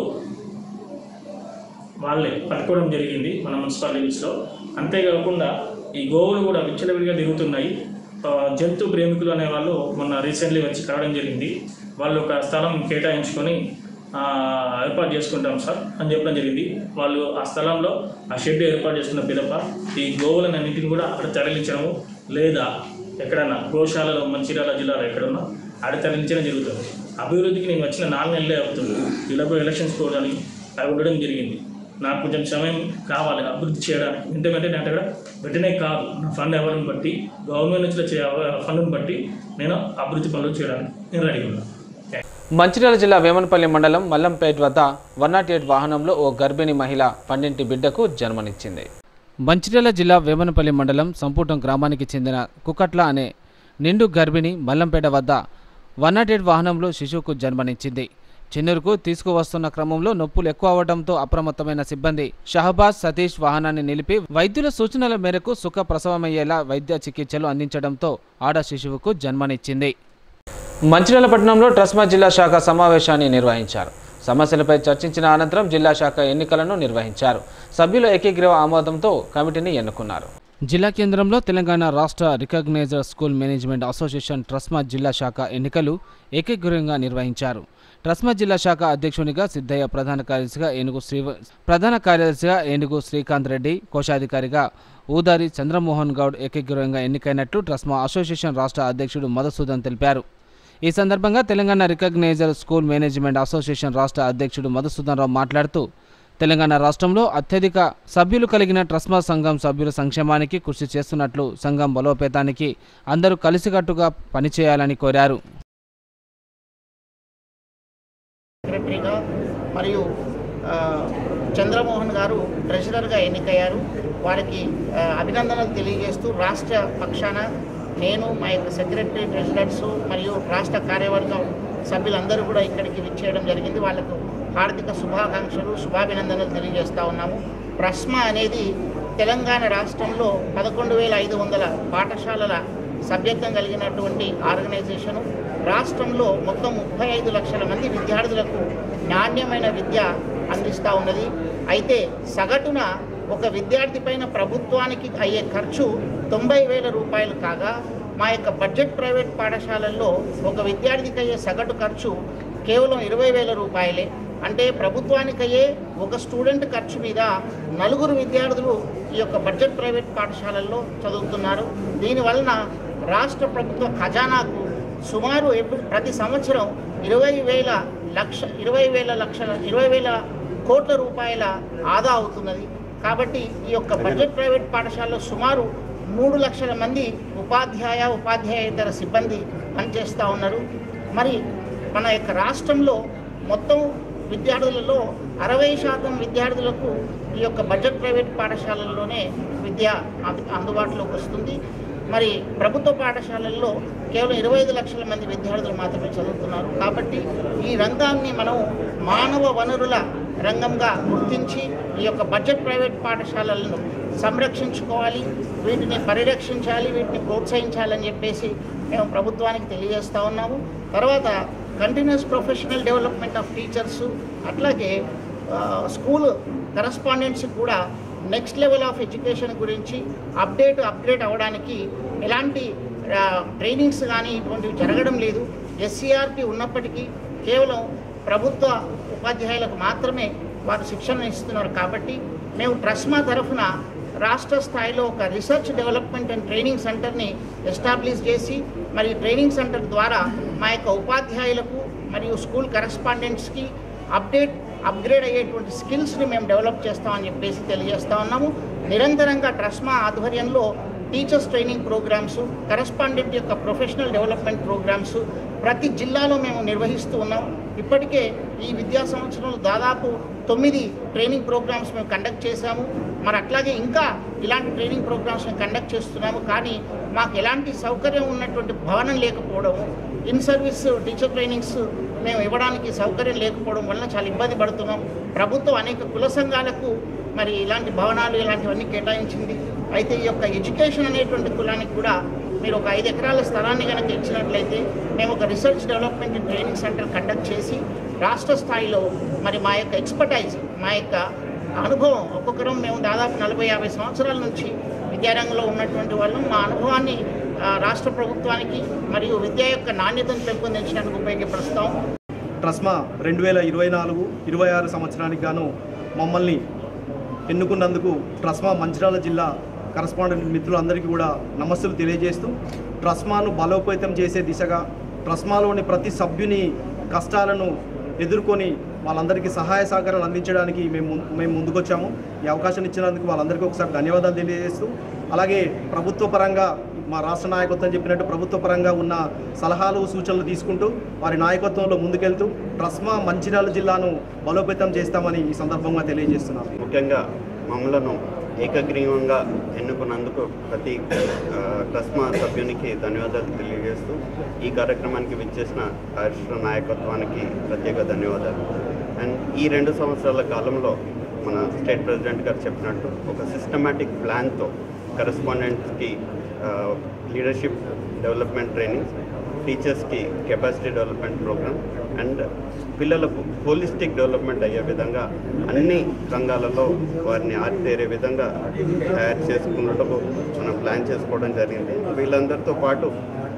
వాళ్ళే పట్టుకోవడం జరిగింది మన మున్సిపల్ లిమిట్స్లో అంతేకాకుండా ఈ గోవులు కూడా విచ్చలవిడిగా తిరుగుతున్నాయి ఆ, జంతు ప్రేమికులు అనే వాళ్ళు మొన్న రీసెంట్లీ వచ్చి కలవడం జరిగింది వాళ్ళు ఒక స్థలం కేటాయించుకొని ఆ, ఏర్పాటు చేసుకుంటాం సార్ అని చెప్పడం జరిగింది వాళ్ళు ఆ స్థలంలో ఆ షెడ్ ఏర్పాటు చేసుకున్న పిదప ఈ గోవులను అన్నింటిని కూడా అక్కడ తరలించడము లేదా ఎక్కడన్నా గోశాలలో మంచిర్యాల జిల్లాలో ఎక్కడున్నా ఆడ తరలించడం జరుగుతుంది అభివృద్ధికి నేను వచ్చిన నాలుగు నెలలే అవుతుంది ఇలాగో ఎలక్షన్స్ పోవడానికి అవి ఉండడం జరిగింది నాకు కొంచెం సమయం కావాలి అభివృద్ధి చేయడానికి వెంట వెంటనే అంటే కూడా వెంటనే కాదు నా ఫండ్ ఎవరిని బట్టి గవర్నమెంట్ నుంచి వచ్చే ఫండ్ని బట్టి నేను అభివృద్ధి పనులు చేయడానికి నేను రెడీ ఉన్నాను మంచిర్యాల జిల్లా వేమనపల్లి మండలం మల్లంపేట్ వద్ద వన్ నాట్ ఎయిట్ వాహనంలో ఓ గర్భిణీ మహిళ పన్నెంటి బిడ్డకు జన్మనిచ్చింది మంచిర్యాల జిల్లా వేమనపల్లి మండలం సంపూటం గ్రామానికి చెందిన కుకట్ల అనే నిండు గర్భిణి మల్లంపేట వద్ద వన్ నాట్ ఎయిట్ వాహనంలో శిశువుకు జన్మనిచ్చింది చెన్నూరుకు తీసుకువస్తున్న క్రమంలో నొప్పులు ఎక్కువ అవడంతో అప్రమత్తమైన సిబ్బంది షహబాజ్ సతీష్ వాహనాన్ని నిలిపి వైద్యుల సూచనల మేరకు సుఖ ప్రసవమయ్యేలా వైద్య చికిత్సలు అందించడంతో ఆడ శిశువుకు జన్మనిచ్చింది మంచిర్యాల పట్టణంలో ట్రస్మా జిల్లా శాఖ సమావేశాన్ని నిర్వహించారు సమస్యలపై చర్చించిన అనంతరం జిల్లా శాఖ ఎన్నికలను నిర్వహించారు సభ్యుల ఏకీగ్రీవ ఆమోదంతో కమిటీని ఎన్నుకున్నారు జిల్లా కేంద్రంలో తెలంగాణ రాష్ట్ర recognised school management association TRSMA జిల్లా శాఖ ఎన్నికలు ఏకగ్రీవంగా నిర్వహించారు ట్రస్మా జిల్లా శాఖ అధ్యక్షునిగా సిద్ధయ్య ప్రధాన కార్యదర్శిగా ఏనుగు శ్రీ ప్రధాన కార్యదర్శిగా ఏనుగు శ్రీకాంత్ రెడ్డి కోశాధికారిగా ఊదారి చంద్రమోహన్ గౌడ్ ఏకగ్రీవంగా ఎన్నికైనట్లు ట్రస్మా అసోసియేషన్ రాష్ట్ర అధ్యక్షుడు మధుసూదన్ తెలిపారు ఈ సందర్భంగా Telangana recognised school management association రాష్ట్ర అధ్యక్షుడు మధుసూదన్ రావు మాట్లాడుతూ తెలంగాణ రాష్ట్రంలో అత్యధిక సభ్యులు కలిగిన ట్రస్మా సంఘం సభ్యుల సంక్షేమానికి కృషి చేస్తున్నట్లు సంఘం బలోపేతానికి అందరూ కలిసికట్టుగా పనిచేయాలని కోరారు సెక్రటరీగా మరియు ఆ, చంద్రమోహన్ గారు ట్రెజరర్గా ఎన్నికయ్యారు వారికి ఆ, అభినందనలు తెలియజేస్తూ రాష్ట్ర పక్షాన నేను మా యొక్క సెక్రటరీ ట్రెజరర్స్ మరియు రాష్ట్ర కార్యవర్గం సభ్యులందరూ కూడా ఇక్కడికి విచ్చేయడం జరిగింది వాళ్ళకు హార్దిక శుభాకాంక్షలు శుభాభినందనలు తెలియజేస్తా ఉన్నాము ప్రస్మా అనేది తెలంగాణ రాష్ట్రంలో పదకొండు వేల ఐదు వందల పాఠశాలల సభ్యత్వం కలిగినటువంటి ఆర్గనైజేషను రాష్ట్రంలో మొత్తం ముప్పై ఐదు లక్షల మంది విద్యార్థులకు నాణ్యమైన విద్య అందిస్తూ ఉన్నది అయితే సగటున ఒక విద్యార్థి పైన ప్రభుత్వానికి అయ్యే ఖర్చు తొంభై వేల రూపాయలు కాగా మా యొక్క బడ్జెట్ ప్రైవేట్ పాఠశాలల్లో ఒక విద్యార్థికి అయ్యే సగటు ఖర్చు కేవలం ఇరవై వేల రూపాయలే అంటే ప్రభుత్వానికి అయ్యే ఒక స్టూడెంట్ ఖర్చు మీద నలుగురు విద్యార్థులు ఈ యొక్క బడ్జెట్ ప్రైవేట్ పాఠశాలల్లో చదువుతున్నారు దీనివలన రాష్ట్ర ప్రభుత్వ ఖజానాకు సుమారు ఎప్పుడు ప్రతి సంవత్సరం ఇరవై వేల లక్ష ఇరవై వేల లక్షల ఇరవై వేల కోట్ల రూపాయల ఆదా అవుతున్నది కాబట్టి ఈ యొక్క బడ్జెట్ ప్రైవేట్ పాఠశాలలో సుమారు మూడు లక్షల మంది ఉపాధ్యాయ ఉపాధ్యాయేతర సిబ్బంది పనిచేస్తూ ఉన్నారు మరి మన యొక్క రాష్ట్రంలో మొత్తం విద్యార్థులలో అరవై శాతం విద్యార్థులకు ఈ యొక్క బడ్జెట్ ప్రైవేట్ పాఠశాలల్లోనే విద్య అందు- అందుబాటులోకి వస్తుంది మరి ప్రభుత్వ పాఠశాలల్లో కేవలం ఇరవై ఐదు లక్షల మంది విద్యార్థులు మాత్రమే చదువుతున్నారు కాబట్టి ఈ రంగాన్ని మనం మానవ వనరుల రంగంగా గుర్తించి ఈ యొక్క బడ్జెట్ ప్రైవేట్ పాఠశాలలను సంరక్షించుకోవాలి వీటిని పరిరక్షించాలి వీటిని ప్రోత్సహించాలని చెప్పేసి మేము ప్రభుత్వానికి తెలియజేస్తూ ఉన్నాము తర్వాత continuous professional development of teachers అట్లాగే ఆ, స్కూల్ కరస్పాండెంట్స్ కూడా నెక్స్ట్ లెవెల్ ఆఫ్ ఎడ్యుకేషన్ గురించి అప్డేట్ అప్గ్రేడ్ అవ్వడానికి ఎలాంటి ఆ, ట్రైనింగ్స్ కానీ ఇటువంటివి జరగడం లేదు ఎస్సీఆర్టీ ఉన్నప్పటికీ కేవలం ప్రభుత్వ ఉపాధ్యాయులకు మాత్రమే వారు శిక్షణ ఇస్తున్నారు కాబట్టి మేము ట్రస్మా తరఫున రాష్ట్ర స్థాయిలో ఒక రీసెర్చ్ డెవలప్మెంట్ అండ్ ట్రైనింగ్ సెంటర్ని ఎస్టాబ్లిష్ చేసి మరి ట్రైనింగ్ సెంటర్ ద్వారా మా యొక్క ఉపాధ్యాయులకు మరియు స్కూల్ కరెస్పాండెంట్స్కి అప్డేట్ అప్గ్రేడ్ అయ్యేటువంటి స్కిల్స్ని మేము డెవలప్ చేస్తామని చెప్పేసి తెలియజేస్తా ఉన్నాము నిరంతరంగా ట్రస్మా ఆధ్వర్యంలో టీచర్స్ ట్రైనింగ్ ప్రోగ్రామ్స్ కరెస్పాండెంట్ యొక్క ప్రొఫెషనల్ డెవలప్మెంట్ ప్రోగ్రామ్స్ ప్రతి జిల్లాలో మేము నిర్వహిస్తూ ఉన్నాం ఇప్పటికే ఈ విద్యా సంవత్సరంలో దాదాపు తొమ్మిది ట్రైనింగ్ ప్రోగ్రామ్స్ మేము కండక్ట్ చేశాము మరి అట్లాగే ఇంకా ఇలాంటి ట్రైనింగ్ ప్రోగ్రామ్స్ మేము కండక్ట్ చేస్తున్నాము కానీ మాకు ఎలాంటి సౌకర్యం ఉన్నటువంటి భవనం లేకపోవడము ఇన్ సర్వీస్ టీచర్ ట్రైనింగ్స్ మేము ఇవ్వడానికి సౌకర్యం లేకపోవడం వలన చాలా ఇబ్బంది పడుతున్నాం ప్రభుత్వం అనేక కుల సంఘాలకు మరి ఇలాంటి భవనాలు ఇలాంటివన్నీ కేటాయించింది అయితే ఈ యొక్క ఎడ్యుకేషన్ అనేటువంటి కులానికి కూడా మీరు ఒక ఐదు ఎకరాల స్థలాన్ని కనుక ఇచ్చినట్లయితే మేము ఒక research development and training centre conduct చేసి రాష్ట్ర స్థాయిలో మరి మా యొక్క ఎక్స్పర్టైజ్ మా యొక్క అనుభవం ఒక్కొక్కరం మేము దాదాపు నలభై యాభై సంవత్సరాల నుంచి విద్యారంగంలో ఉన్నటువంటి వాళ్ళం మా అనుభవాన్ని ఆ, రాష్ట్ర ప్రభుత్వానికి మరియు విద్య యొక్క నాణ్యతను పెంపొందించడానికి ఉపయోగపరుస్తాం ట్రస్మా రెండు వేల ఇరవై నాలుగు ఇరవై ఆరు సంవత్సరానికి గాను మమ్మల్ని ఎన్నుకున్నందుకు ట్రస్మా మంచిర్యాల జిల్లా కరస్పాండెంట్ మిత్రులందరికీ కూడా నమస్సులు తెలియజేస్తూ ట్రస్మాను బలోపేతం చేసే దిశగా ట్రస్మాలోని ప్రతి సభ్యుని కష్టాలను ఎదుర్కొని వాళ్ళందరికీ సహాయ సహకారాలు అందించడానికి మేము ము- మేము ముందుకొచ్చాము ఈ అవకాశం ఇచ్చినందుకు వాళ్ళందరికీ ఒకసారి ధన్యవాదాలు తెలియజేస్తూ అలాగే ప్రభుత్వ పరంగా మా రాష్ట్ర నాయకత్వం చెప్పినట్టు ప్రభుత్వ పరంగా ఉన్న సలహాలు సూచనలు తీసుకుంటూ వారి నాయకత్వంలో ముందుకెళ్తూ ట్రస్మా మంచిర్యాల జిల్లాను బలోపేతం చేస్తామని ఈ సందర్భంగా తెలియజేస్తున్నాను ముఖ్యంగా మమ్మలను ఏకగ్రీవంగా ఎన్నుకున్నందుకు ప్రతి ఆ, ట్రస్మా సభ్యునికి ధన్యవాదాలు తెలియజేస్తూ ఈ కార్యక్రమానికి విచ్చేసిన రాష్ట్ర నాయకత్వానికి ప్రత్యేక ధన్యవాదాలు అండ్ ఈ రెండు సంవత్సరాల కాలంలో మన స్టేట్ ప్రెసిడెంట్ గారు చెప్పినట్టు ఒక సిస్టమేటిక్ ప్లాన్తో కరెస్పాండెంట్స్కి లీడర్షిప్ డెవలప్మెంట్ ట్రైనింగ్ టీచర్స్కి కెపాసిటీ డెవలప్మెంట్ ప్రోగ్రామ్ అండ్ పిల్లలకు హోలిస్టిక్ డెవలప్మెంట్ అయ్యే విధంగా అన్ని రంగాలలో వారిని ఆరితేరే విధంగా తయారు చేసుకున్నట్టుకు మనం ప్లాన్ చేసుకోవడం జరిగింది వీళ్ళందరితో పాటు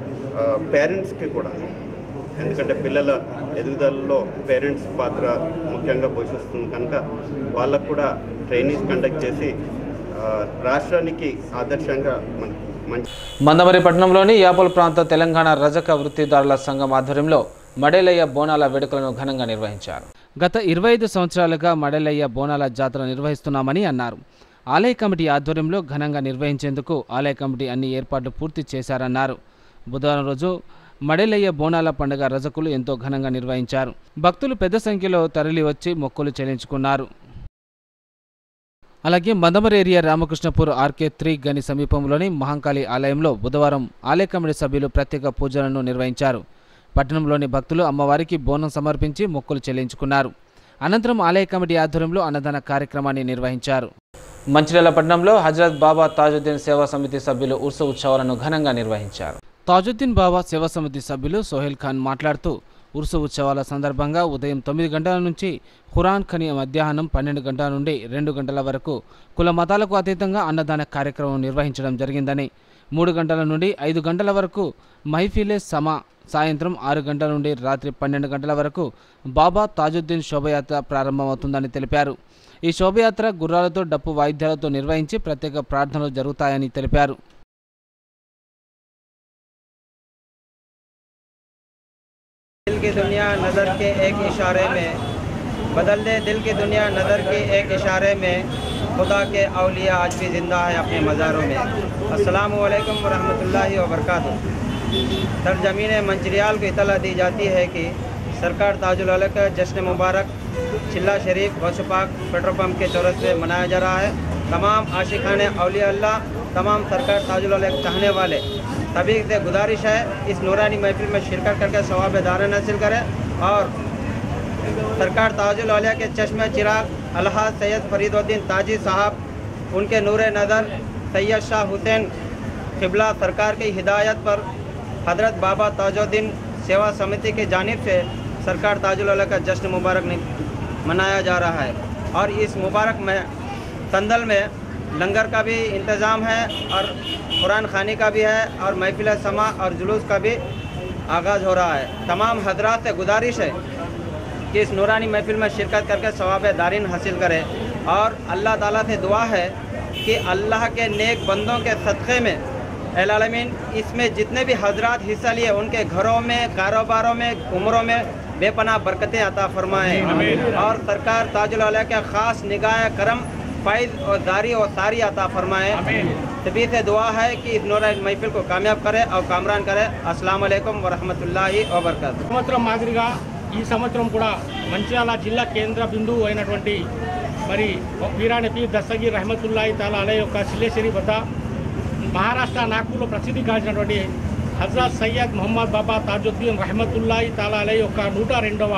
పేరెంట్స్కి కూడా ఎందుకంటే పిల్లల ఎదుగుదలలో పేరెంట్స్ పాత్ర ముఖ్యంగా పోషిస్తుంది కనుక వాళ్ళకు కూడా ట్రైనింగ్స్ కండక్ట్ చేసి ఆ, రాష్ట్రానికి ఆదర్శంగా మన మంచి మందమరి పట్టణంలోని యాపల్ ప్రాంత తెలంగాణ రజక వృత్తిదారుల సంఘం ఆధ్వర్యంలో మడేలయ్య బోనాల వేడుకలను ఘనంగా నిర్వహించారు గత ఇరవై ఐదు సంవత్సరాలుగా మడేలయ్య బోనాల జాతర నిర్వహిస్తున్నామని అన్నారు ఆలయ కమిటీ ఆధ్వర్యంలో ఘనంగా నిర్వహించేందుకు ఆలయ కమిటీ అన్ని ఏర్పాట్లు పూర్తి చేశారన్నారు బుధవారం రోజు మడేలయ్య బోనాల పండుగ రజకులు ఎంతో ఘనంగా నిర్వహించారు భక్తులు పెద్ద సంఖ్యలో తరలి వచ్చి మొక్కులు చెల్లించుకున్నారు అలాగే Mandamarri area Ramakrishnapur RK three గని సమీపంలోని మహంకాళి ఆలయంలో బుధవారం ఆలయ కమిటీ సభ్యులు ప్రత్యేక పూజలను నిర్వహించారు పట్టణంలోని భక్తులు అమ్మవారికి బోనం సమర్పించి మొక్కులు చెల్లించుకున్నారు అనంతరం ఆలయ కమిటీ ఆధ్వర్యంలో అన్నదాన కార్యక్రమాన్ని నిర్వహించారు మంచిర్యాల పట్టణంలో హజరత్ బాబా తాజుద్దీన్ సేవా సమితి సభ్యులు ఉర్స ఉత్సవాలను ఘనంగా నిర్వహించారు తాజుద్దీన్ బాబా సేవా సమితి సభ్యులు సోహెల్ ఖాన్ మాట్లాడుతూ ఉర్సు ఉత్సవాల సందర్భంగా ఉదయం తొమ్మిది గంటల నుంచి ఖురాన్ ఖని మధ్యాహ్నం పన్నెండు గంటల నుండి రెండు గంటల వరకు కుల మతాలకు అతీతంగా అన్నదాన కార్యక్రమం నిర్వహించడం జరిగిందని మూడు గంటల నుండి ఐదు గంటల వరకు మహిఫిలే సమా సాయంత్రం ఆరు గంటల నుండి రాత్రి పన్నెండు గంటల వరకు బాబా తాజుద్దీన్ శోభయాత్ర ప్రారంభమవుతుందని తెలిపారు ఈ శోభయాత్ర గుర్రాలతో డప్పు వాయిద్యాలతో నిర్వహించి ప్రత్యేక ప్రార్థనలు జరుగుతాయని తెలిపారు दिल की दुनिया नज़र के एक इशारे में बदल दे दिल की दुनिया नज़र के एक इशारे में खुदा के अलिया आज भी ज़िंदा है अपने मज़ारों में अस्सलाम वालेकुम रहमतुल्लाहि व बरकातहू सरजमीन मंचरियाल को इतला दी जाती है कि सरकार ताजुल अल का जश्न मुबारक चिल्ला शरीफ गौसपाक पेट्रोल पम्प के चौरस पे मनाया जा रहा है तमाम आशिकान अलिया अल्लाह तमाम सरकार ताजुल अल के चाहने वाले सभी से गुजारिश है इस नूरानी महफिल में शिरकत करके सवाब दारन हासिल करें और सरकार ताजुल औलिया के चश्मे चिराग अल्हा सैयद फरीदुद्दीन ताजी साहब उनके नूर नज़र सैयद शाह हुसैन किबला सरकार की हिदायत पर हजरत बाबा ताजुद्दीन सेवा समिति की जानिब से सरकार ताजुल औलिया का जश्न मुबारक नि- मनाया जा रहा है और इस मुबारक में संदल में लंगर का भी इंतज़ाम है और कुरान खानी का भी है और महफिल समा और जुलूस का भी आगाज़ हो रहा है तमाम हजरात से गुजारिश है कि इस नूरानी महफिल में शिरकत करके सवाब दारिन हासिल करें और अल्लाह ताला से दुआ है कि अल्लाह के नेक बंदों के सदक़े में एलालमीन इसमें जितने भी हजरात हिस्सा लिए उनके घरों में कारोबारों में उम्रों में बेपनाह बरकतें अता फरमाएँ और सरकार ताजुल औलिया के ख़ास निगाह करम फ़ैज़ और दारी और सारी अता फरमाएँ तभी से दुआ है कि इस नूर महफिल को कामयाब करे और कामरान करे अस्सलाम वालेकुम वरहमतुल्लाहि वबरकातुहू సంవత్సరం మాదిరిగా ఈ సంవత్సరం కూడా మంచిర్యాల జిల్లా కేంద్ర బిందువు అయినటువంటి మరి వీరాని పీర్ దస్తగీర్ రహమతుల్లాhi తాలా అలే యొక్క సిల్లేశ్వరి వద్ద మహారాష్ట్ర నాగ్పూర్లో ప్రసిద్ధి గాంచినటువంటి హజరత్ సయ్యద్ మొహమ్మద్ బాబా తాజుద్దీన్ రహమతుల్లాhi తాలా అలే యొక్క నూట రెండవ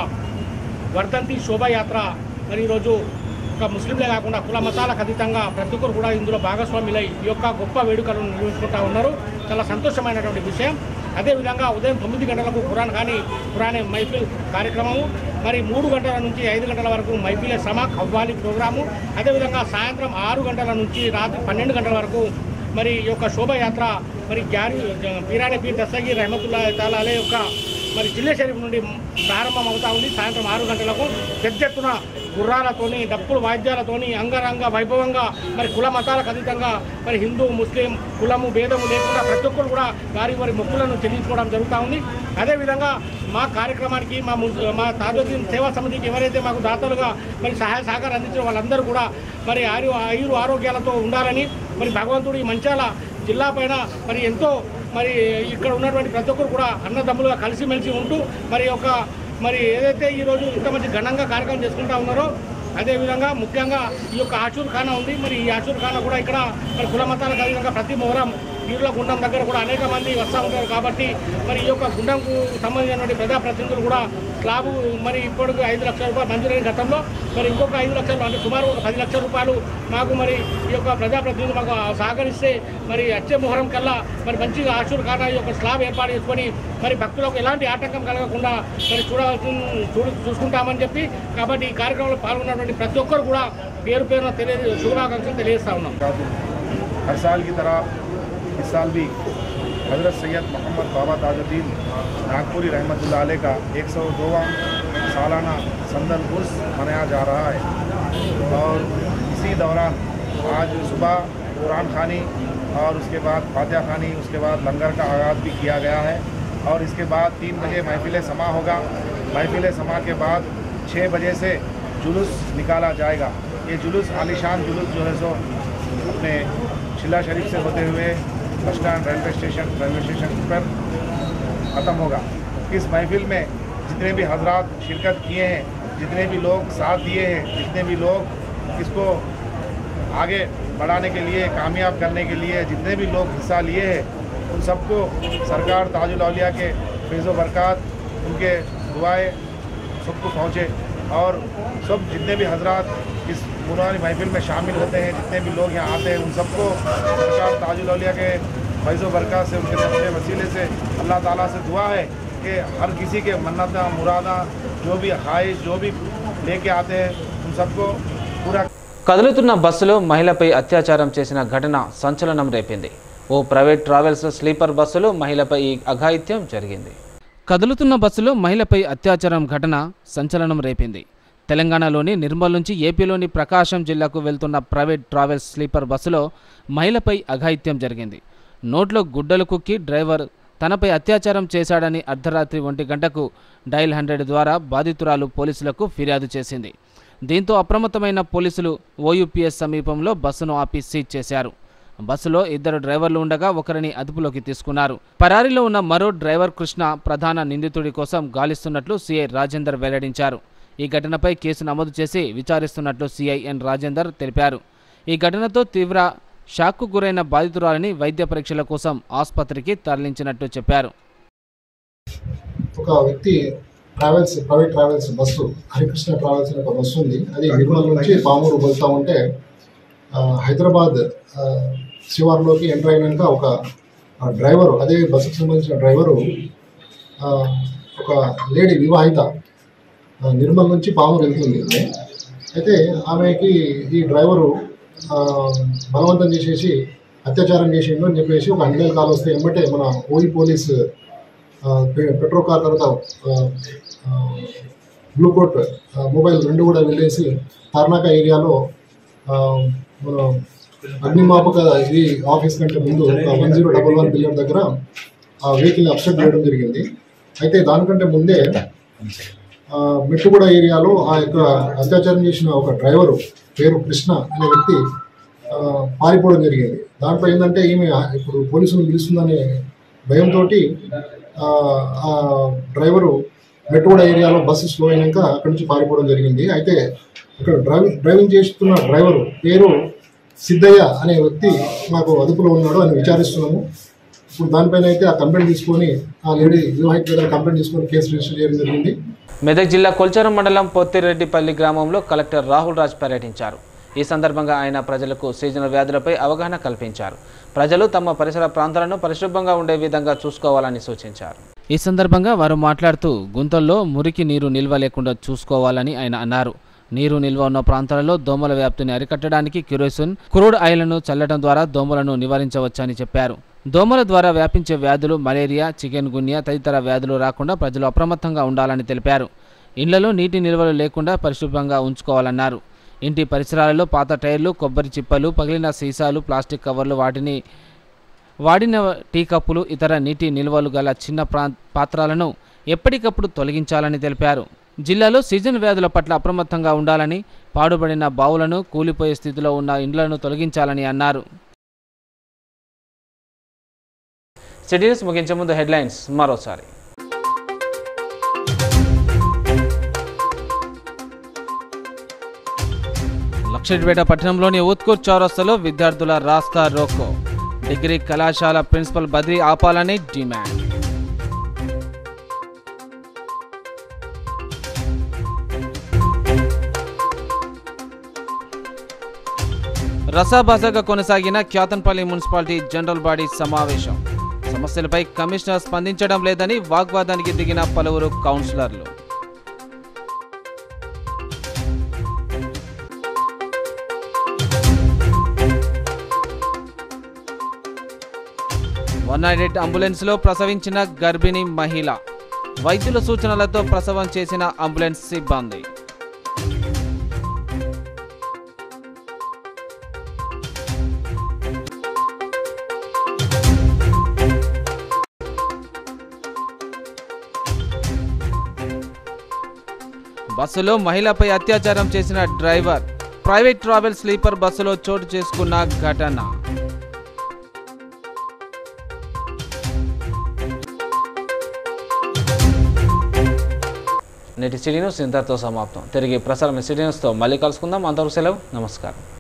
వర్ధంతి శోభాయాత్ర మరి ఈరోజు ఒక ముస్లింలే కాకుండా కుల మతాలకు అతీతంగా ప్రతి ఒక్కరు కూడా ఇందులో భాగస్వాములై ఈ యొక్క గొప్ప వేడుకలను నిర్వహించుకుంటా ఉన్నారు చాలా సంతోషమైనటువంటి విషయం అదేవిధంగా ఉదయం తొమ్మిది గంటలకు ఖురాన్ కానీ ఖురాన్ మైఫిల్ కార్యక్రమము మరి మూడు గంటల నుంచి ఐదు గంటల వరకు మైఫిలే సమా కవ్వాలి ప్రోగ్రాము అదేవిధంగా సాయంత్రం ఆరు గంటల నుంచి రాత్రి పన్నెండు గంటల వరకు మరి ఈ యొక్క శోభయాత్ర మరి గ్యారి పీరాని పీర్ దస్తగీర్ రహమతుల్లా తాలా అలే యొక్క మరి జిల్లా షరీఫ్ నుండి ప్రారంభం అవుతా ఉంది సాయంత్రం ఆరు గంటలకు పెద్ద ఎత్తున గుర్రాలతోని డప్పులు వాయిద్యాలతోని అంగరంగ వైభవంగా మరి కుల మతాలకు అతీతంగా మరి హిందూ ముస్లిం కులము భేదము లేకుండా ప్రతి ఒక్కరు కూడా వారి వారి మొక్కులను చెల్లించుకోవడం జరుగుతూ ఉంది అదేవిధంగా మా కార్యక్రమానికి మా ముస్- మా తాజుద్దీన్ సేవా సమితికి ఎవరైతే మాకు దాతలుగా మరి సహాయ సహకారం అందించిన వాళ్ళందరూ కూడా మరి ఆరు ఆయురు ఆరోగ్యాలతో ఉండాలని మరి భగవంతుడు ఈ మంచాల జిల్లా పైన మరి ఎంతో మరి ఇక్కడ ఉన్నటువంటి ప్రతి ఒక్కరు కూడా అన్నదమ్ములుగా కలిసిమెలిసి ఉంటూ మరి ఒక మరి ఏదైతే ఈరోజు ఇంత మంచి ఘనంగా కార్యక్రమం చేసుకుంటా ఉన్నారో అదేవిధంగా ముఖ్యంగా ఈ యొక్క ఆచూర్ ఖానా ఉంది మరి ఈ ఆచూర్ ఖానా కూడా ఇక్కడ మరి కుల మతాలకు అదేవిధంగా ప్రతి మొహరం వీరుల గుండం దగ్గర కూడా అనేక మంది వస్తూ ఉంటారు కాబట్టి మరి ఈ యొక్క గుండంకు సంబంధించినటువంటి ప్రజాప్రతినిధులు కూడా స్లాబు మరి ఇప్పటికి ఐదు లక్షల రూపాయలు మంజూరైన గతంలో మరి ఇంకొక ఐదు లక్షలు అంటే సుమారు ఒక పది లక్షల రూపాయలు మాకు మరి ఈ యొక్క ప్రజాప్రతినిధులు మాకు సహకరిస్తే మరి వచ్చే మొహరం కల్లా మరి మంచిగా ఆశూర్ ఖానా ఈ యొక్క స్లాబ్ ఏర్పాటు చేసుకొని మరి భక్తులకు ఎలాంటి ఆటంకం కలగకుండా మరి చూడవలసిన చూడు చూసుకుంటామని చెప్పి కాబట్టి ఈ కార్యక్రమంలో పాల్గొన్నటువంటి ప్రతి ఒక్కరు కూడా పేరు పేరున తెలియ శుభాకాంక్షలు తెలియజేస్తా ఉన్నాం हर साल की तरह इस साल भी हज़रत सैयद मोहम्मद बाबा ताजुद्दीन नागपुरी रहमतुल्लाह अलैह का एक सौ दोवा सालाना संदन उर्स मनाया जा रहा है और इसी दौरान आज सुबह कुरान खानी और उसके बाद फातिहा खानी उसके बाद लंगर का आगाज़ भी किया गया है और इसके बाद तीन बजे महफिल समा होगा महफिल समा के बाद छः बजे से जुलूस निकाला जाएगा ये जुलूस आलिशान जुलूस जो है सो अपने शिला शरीफ से होते हुए bus stand railway station railway station पर ख़त्म होगा इस महफिल में जितने भी हजरात शिरकत किए हैं जितने भी लोग साथ दिए हैं जितने भी लोग इसको आगे बढ़ाने के लिए कामयाब करने के लिए जितने भी लोग हिस्सा लिए हैं उन सबको सरकार ताजुल औलिया के फैज़ बरक़ात उनके दुआएं सबको पहुँचे और सब जितने भी हजरात इस मुरानी महफिल में शामिल होते हैं जितने भी लोग यहाँ आते हैं उन सबको सरकार ताजुल औलिया के फैज़ बरक़ात से उनके सबके वसीले से अल्लाह ताला से दुआ है कि हर किसी के मन्नत मुरादा जो भी ख्वाहिश जो भी लेके आते हैं उन सबको पूरा కదులుతున్న బస్సులో మహిళపై అత్యాచారం చేసిన ఘటన సంచలనం రేపింది ఓ ప్రైవేట్ ట్రావెల్స్ స్లీపర్ బస్సులో మహిళపై ఈ అఘాయిత్యం జరిగింది కదులుతున్న బస్సులో మహిళపై అత్యాచారం ఘటన సంచలనం రేపింది తెలంగాణలోని నిర్మల్ నుంచి ఏపీలోని ప్రకాశం జిల్లాకు వెళ్తున్న ప్రైవేట్ ట్రావెల్స్ స్లీపర్ బస్సులో మహిళపై అఘాయిత్యం జరిగింది నోట్లో గుడ్డలు కుక్కి డ్రైవర్ తనపై అత్యాచారం చేశాడని అర్ధరాత్రి ఒంటి గంటకు డైల్ హండ్రెడ్ ద్వారా బాధితురాలు పోలీసులకు ఫిర్యాదు చేసింది దీంతో అప్రమత్తమైన పోలీసులు ఓయూపీఎస్ సమీపంలో బస్సును ఆపి సీజ్ చేశారు బస్సులో ఇద్దరు డ్రైవర్లు ఉండగా ఒకరిని అదుపులోకి తీసుకున్నారు పరారీలో ఉన్న మరో డ్రైవర్ కృష్ణ ప్రధాన నిందితుడి కోసం గాలిస్తున్నట్లు సీఐ రాజేందర్ వెల్లడించారు ఈ ఘటనపై కేసు నమోదు చేసి విచారిస్తున్నట్లు సీఐ ఎన్ రాజేందర్ తెలిపారు ఈ ఘటనతో తీవ్ర షాక్కు గురైన బాధితురాలని వైద్య పరీక్షల కోసం ఆసుపత్రికి తరలించినట్టు చెప్పారు ఒక వ్యక్తి travels private travels bus Harikrishna travels అనే ఒక బస్సు ఉంది అది నిర్మల్ నుంచి పామూరు వెళ్తా ఉంటే ఆ, హైదరాబాద్ ఆ, శివార్లోకి ఎంటర్ అయినాక ఒక ఆ, డ్రైవరు అదే బస్సుకు సంబంధించిన డ్రైవరు ఆ, ఒక లేడీ వివాహిత ఆ, నిర్మల్ నుంచి పామూరు వెళ్తుంది ఆమె. అయితే ఆమెకి ఈ డ్రైవరు ఆ, బలవంతం చేసేసి అత్యాచారం చేసిండు అని చెప్పేసి ఒక హండ్రెడ్ కాల్ వస్తే ఏమంటే మన ఓయి పోలీస్ ఆ, పె- పెట్రోల్ కార్ తర్వాత ఆ, ఆ, బ్లూ కోట్ ఆ, మొబైల్ రెండు కూడా వెళ్ళేసి తార్నాక ఏరియాలో ఆ, మన అగ్నిమాపక ఇది ఆఫీస్ కంటే ముందు one zero double one billion దగ్గర ఆ వెహికల్ని అబ్స్ట్రక్ట్ చేయడం జరిగింది అయితే దానికంటే ముందే ఆ, మెట్టుగూడ ఏరియాలో ఆ యొక్క అత్యాచారం చేసిన ఒక డ్రైవరు పేరు కృష్ణ అనే వ్యక్తి ఆ, పారిపోవడం జరిగింది దాంట్లో ఏంటంటే ఈమె ఇప్పుడు పోలీసులు పిలుస్తుందనే భయంతో ఆ డ్రైవరు మెట్టుగూడ ఏరియాలో బస్సు స్లో అయినాక అక్కడి నుంచి పారిపోవడం జరిగింది అయితే ఇక్కడ డ్రైవింగ్ డ్రైవింగ్ చేస్తున్న డ్రైవరు పేరు సిద్ధయ్య అనే వ్యక్తి మాకు అదుపులో ఉన్నాడు అని విచారిస్తున్నాము ఇప్పుడు దానిపైన అయితే ఆ కంప్లైంట్ తీసుకొని ఆ లేడీ వివాహిత దగ్గర కంప్లైంట్ తీసుకొని కేసు రిజిస్టర్ చేయడం జరిగింది మెదక్ జిల్లా కొల్చారం మండలం పొత్తిరెడ్డిపల్లి గ్రామంలో కలెక్టర్ రాహుల్ రాజ్ పర్యటించారు ఈ సందర్భంగా ఆయన ప్రజలకు సీజనల్ వ్యాధులపై అవగాహన కల్పించారు ప్రజలు తమ పరిసర ప్రాంతాలను పరిశుభ్రంగా ఉండే విధంగా చూసుకోవాలని సూచించారు ఈ సందర్భంగా వారు మాట్లాడుతూ గుంతల్లో మురికి నీరు నిల్వ లేకుండా చూసుకోవాలని ఆయన అన్నారు నీరు నిల్వ ఉన్న ప్రాంతాలలో దోమల వ్యాప్తిని అరికట్టడానికి కిరోసిన్ క్రూడ్ ఆయిల్ను చల్లడం ద్వారా దోమలను నివారించవచ్చని చెప్పారు దోమల ద్వారా వ్యాపించే వ్యాధులు మలేరియా చికెన్ గున్యా తదితర వ్యాధులు రాకుండా ప్రజలు అప్రమత్తంగా ఉండాలని తెలిపారు ఇళ్లలో నీటి నిల్వలు లేకుండా పరిశుభ్రంగా ఉంచుకోవాలన్నారు ఇంటి పరిసరాలలో పాత టైర్లు కొబ్బరి చిప్పలు పగిలిన సీసాలు ప్లాస్టిక్ కవర్లు వాటిని వాడిన టీ కప్పులు ఇతర నీటి నిల్వలు గల చిన్న ప్రా పాత్రలను ఎప్పటికప్పుడు తొలగించాలని తెలిపారు జిల్లాలో సీజన్ వ్యాధుల పట్ల అప్రమత్తంగా ఉండాలని పాడుబడిన బావులను కూలిపోయే స్థితిలో ఉన్న ఇండ్లను తొలగించాలని అన్నారు సిటీస్ ముగించే ముందు హెడ్లైన్స్ మరోసారి లక్షడిపేట పట్టణంలోని ఉత్కూర్ చౌరస్తాలో విద్యార్థుల రాస్తా రోకో డిగ్రీ కళాశాల ప్రిన్సిపల్ బదిలీ ఆపాలని డిమాండ్ రసాభాసగా కొనసాగిన క్యాతన్పల్లి మున్సిపాలిటీ జనరల్ బాడీ సమావేశం సమస్యలపై కమిషనర్ స్పందించడం లేదని వాగ్వాదానికి దిగిన పలువురు కౌన్సిలర్లు వన్ నైన్ ఎయిట్ అంబులెన్స్లో ప్రసవించిన గర్భిణీ మహిళ వైద్యుల సూచనలతో ప్రసవం చేసిన అంబులెన్స్ సిబ్బంది బస్సులో మహిళపై అత్యాచారం చేసిన డ్రైవర్ ప్రైవేట్ ట్రావెల్ స్లీపర్ బస్సులో చోటు చేసుకున్న ఘటన నేటి సిటీ న్యూస్ ఇంతటితో సమాప్తం తిరిగి ప్రసారం సిటీ న్యూస్తో మళ్ళీ కలుసుకుందాం అంతవరకు సెలవు నమస్కారం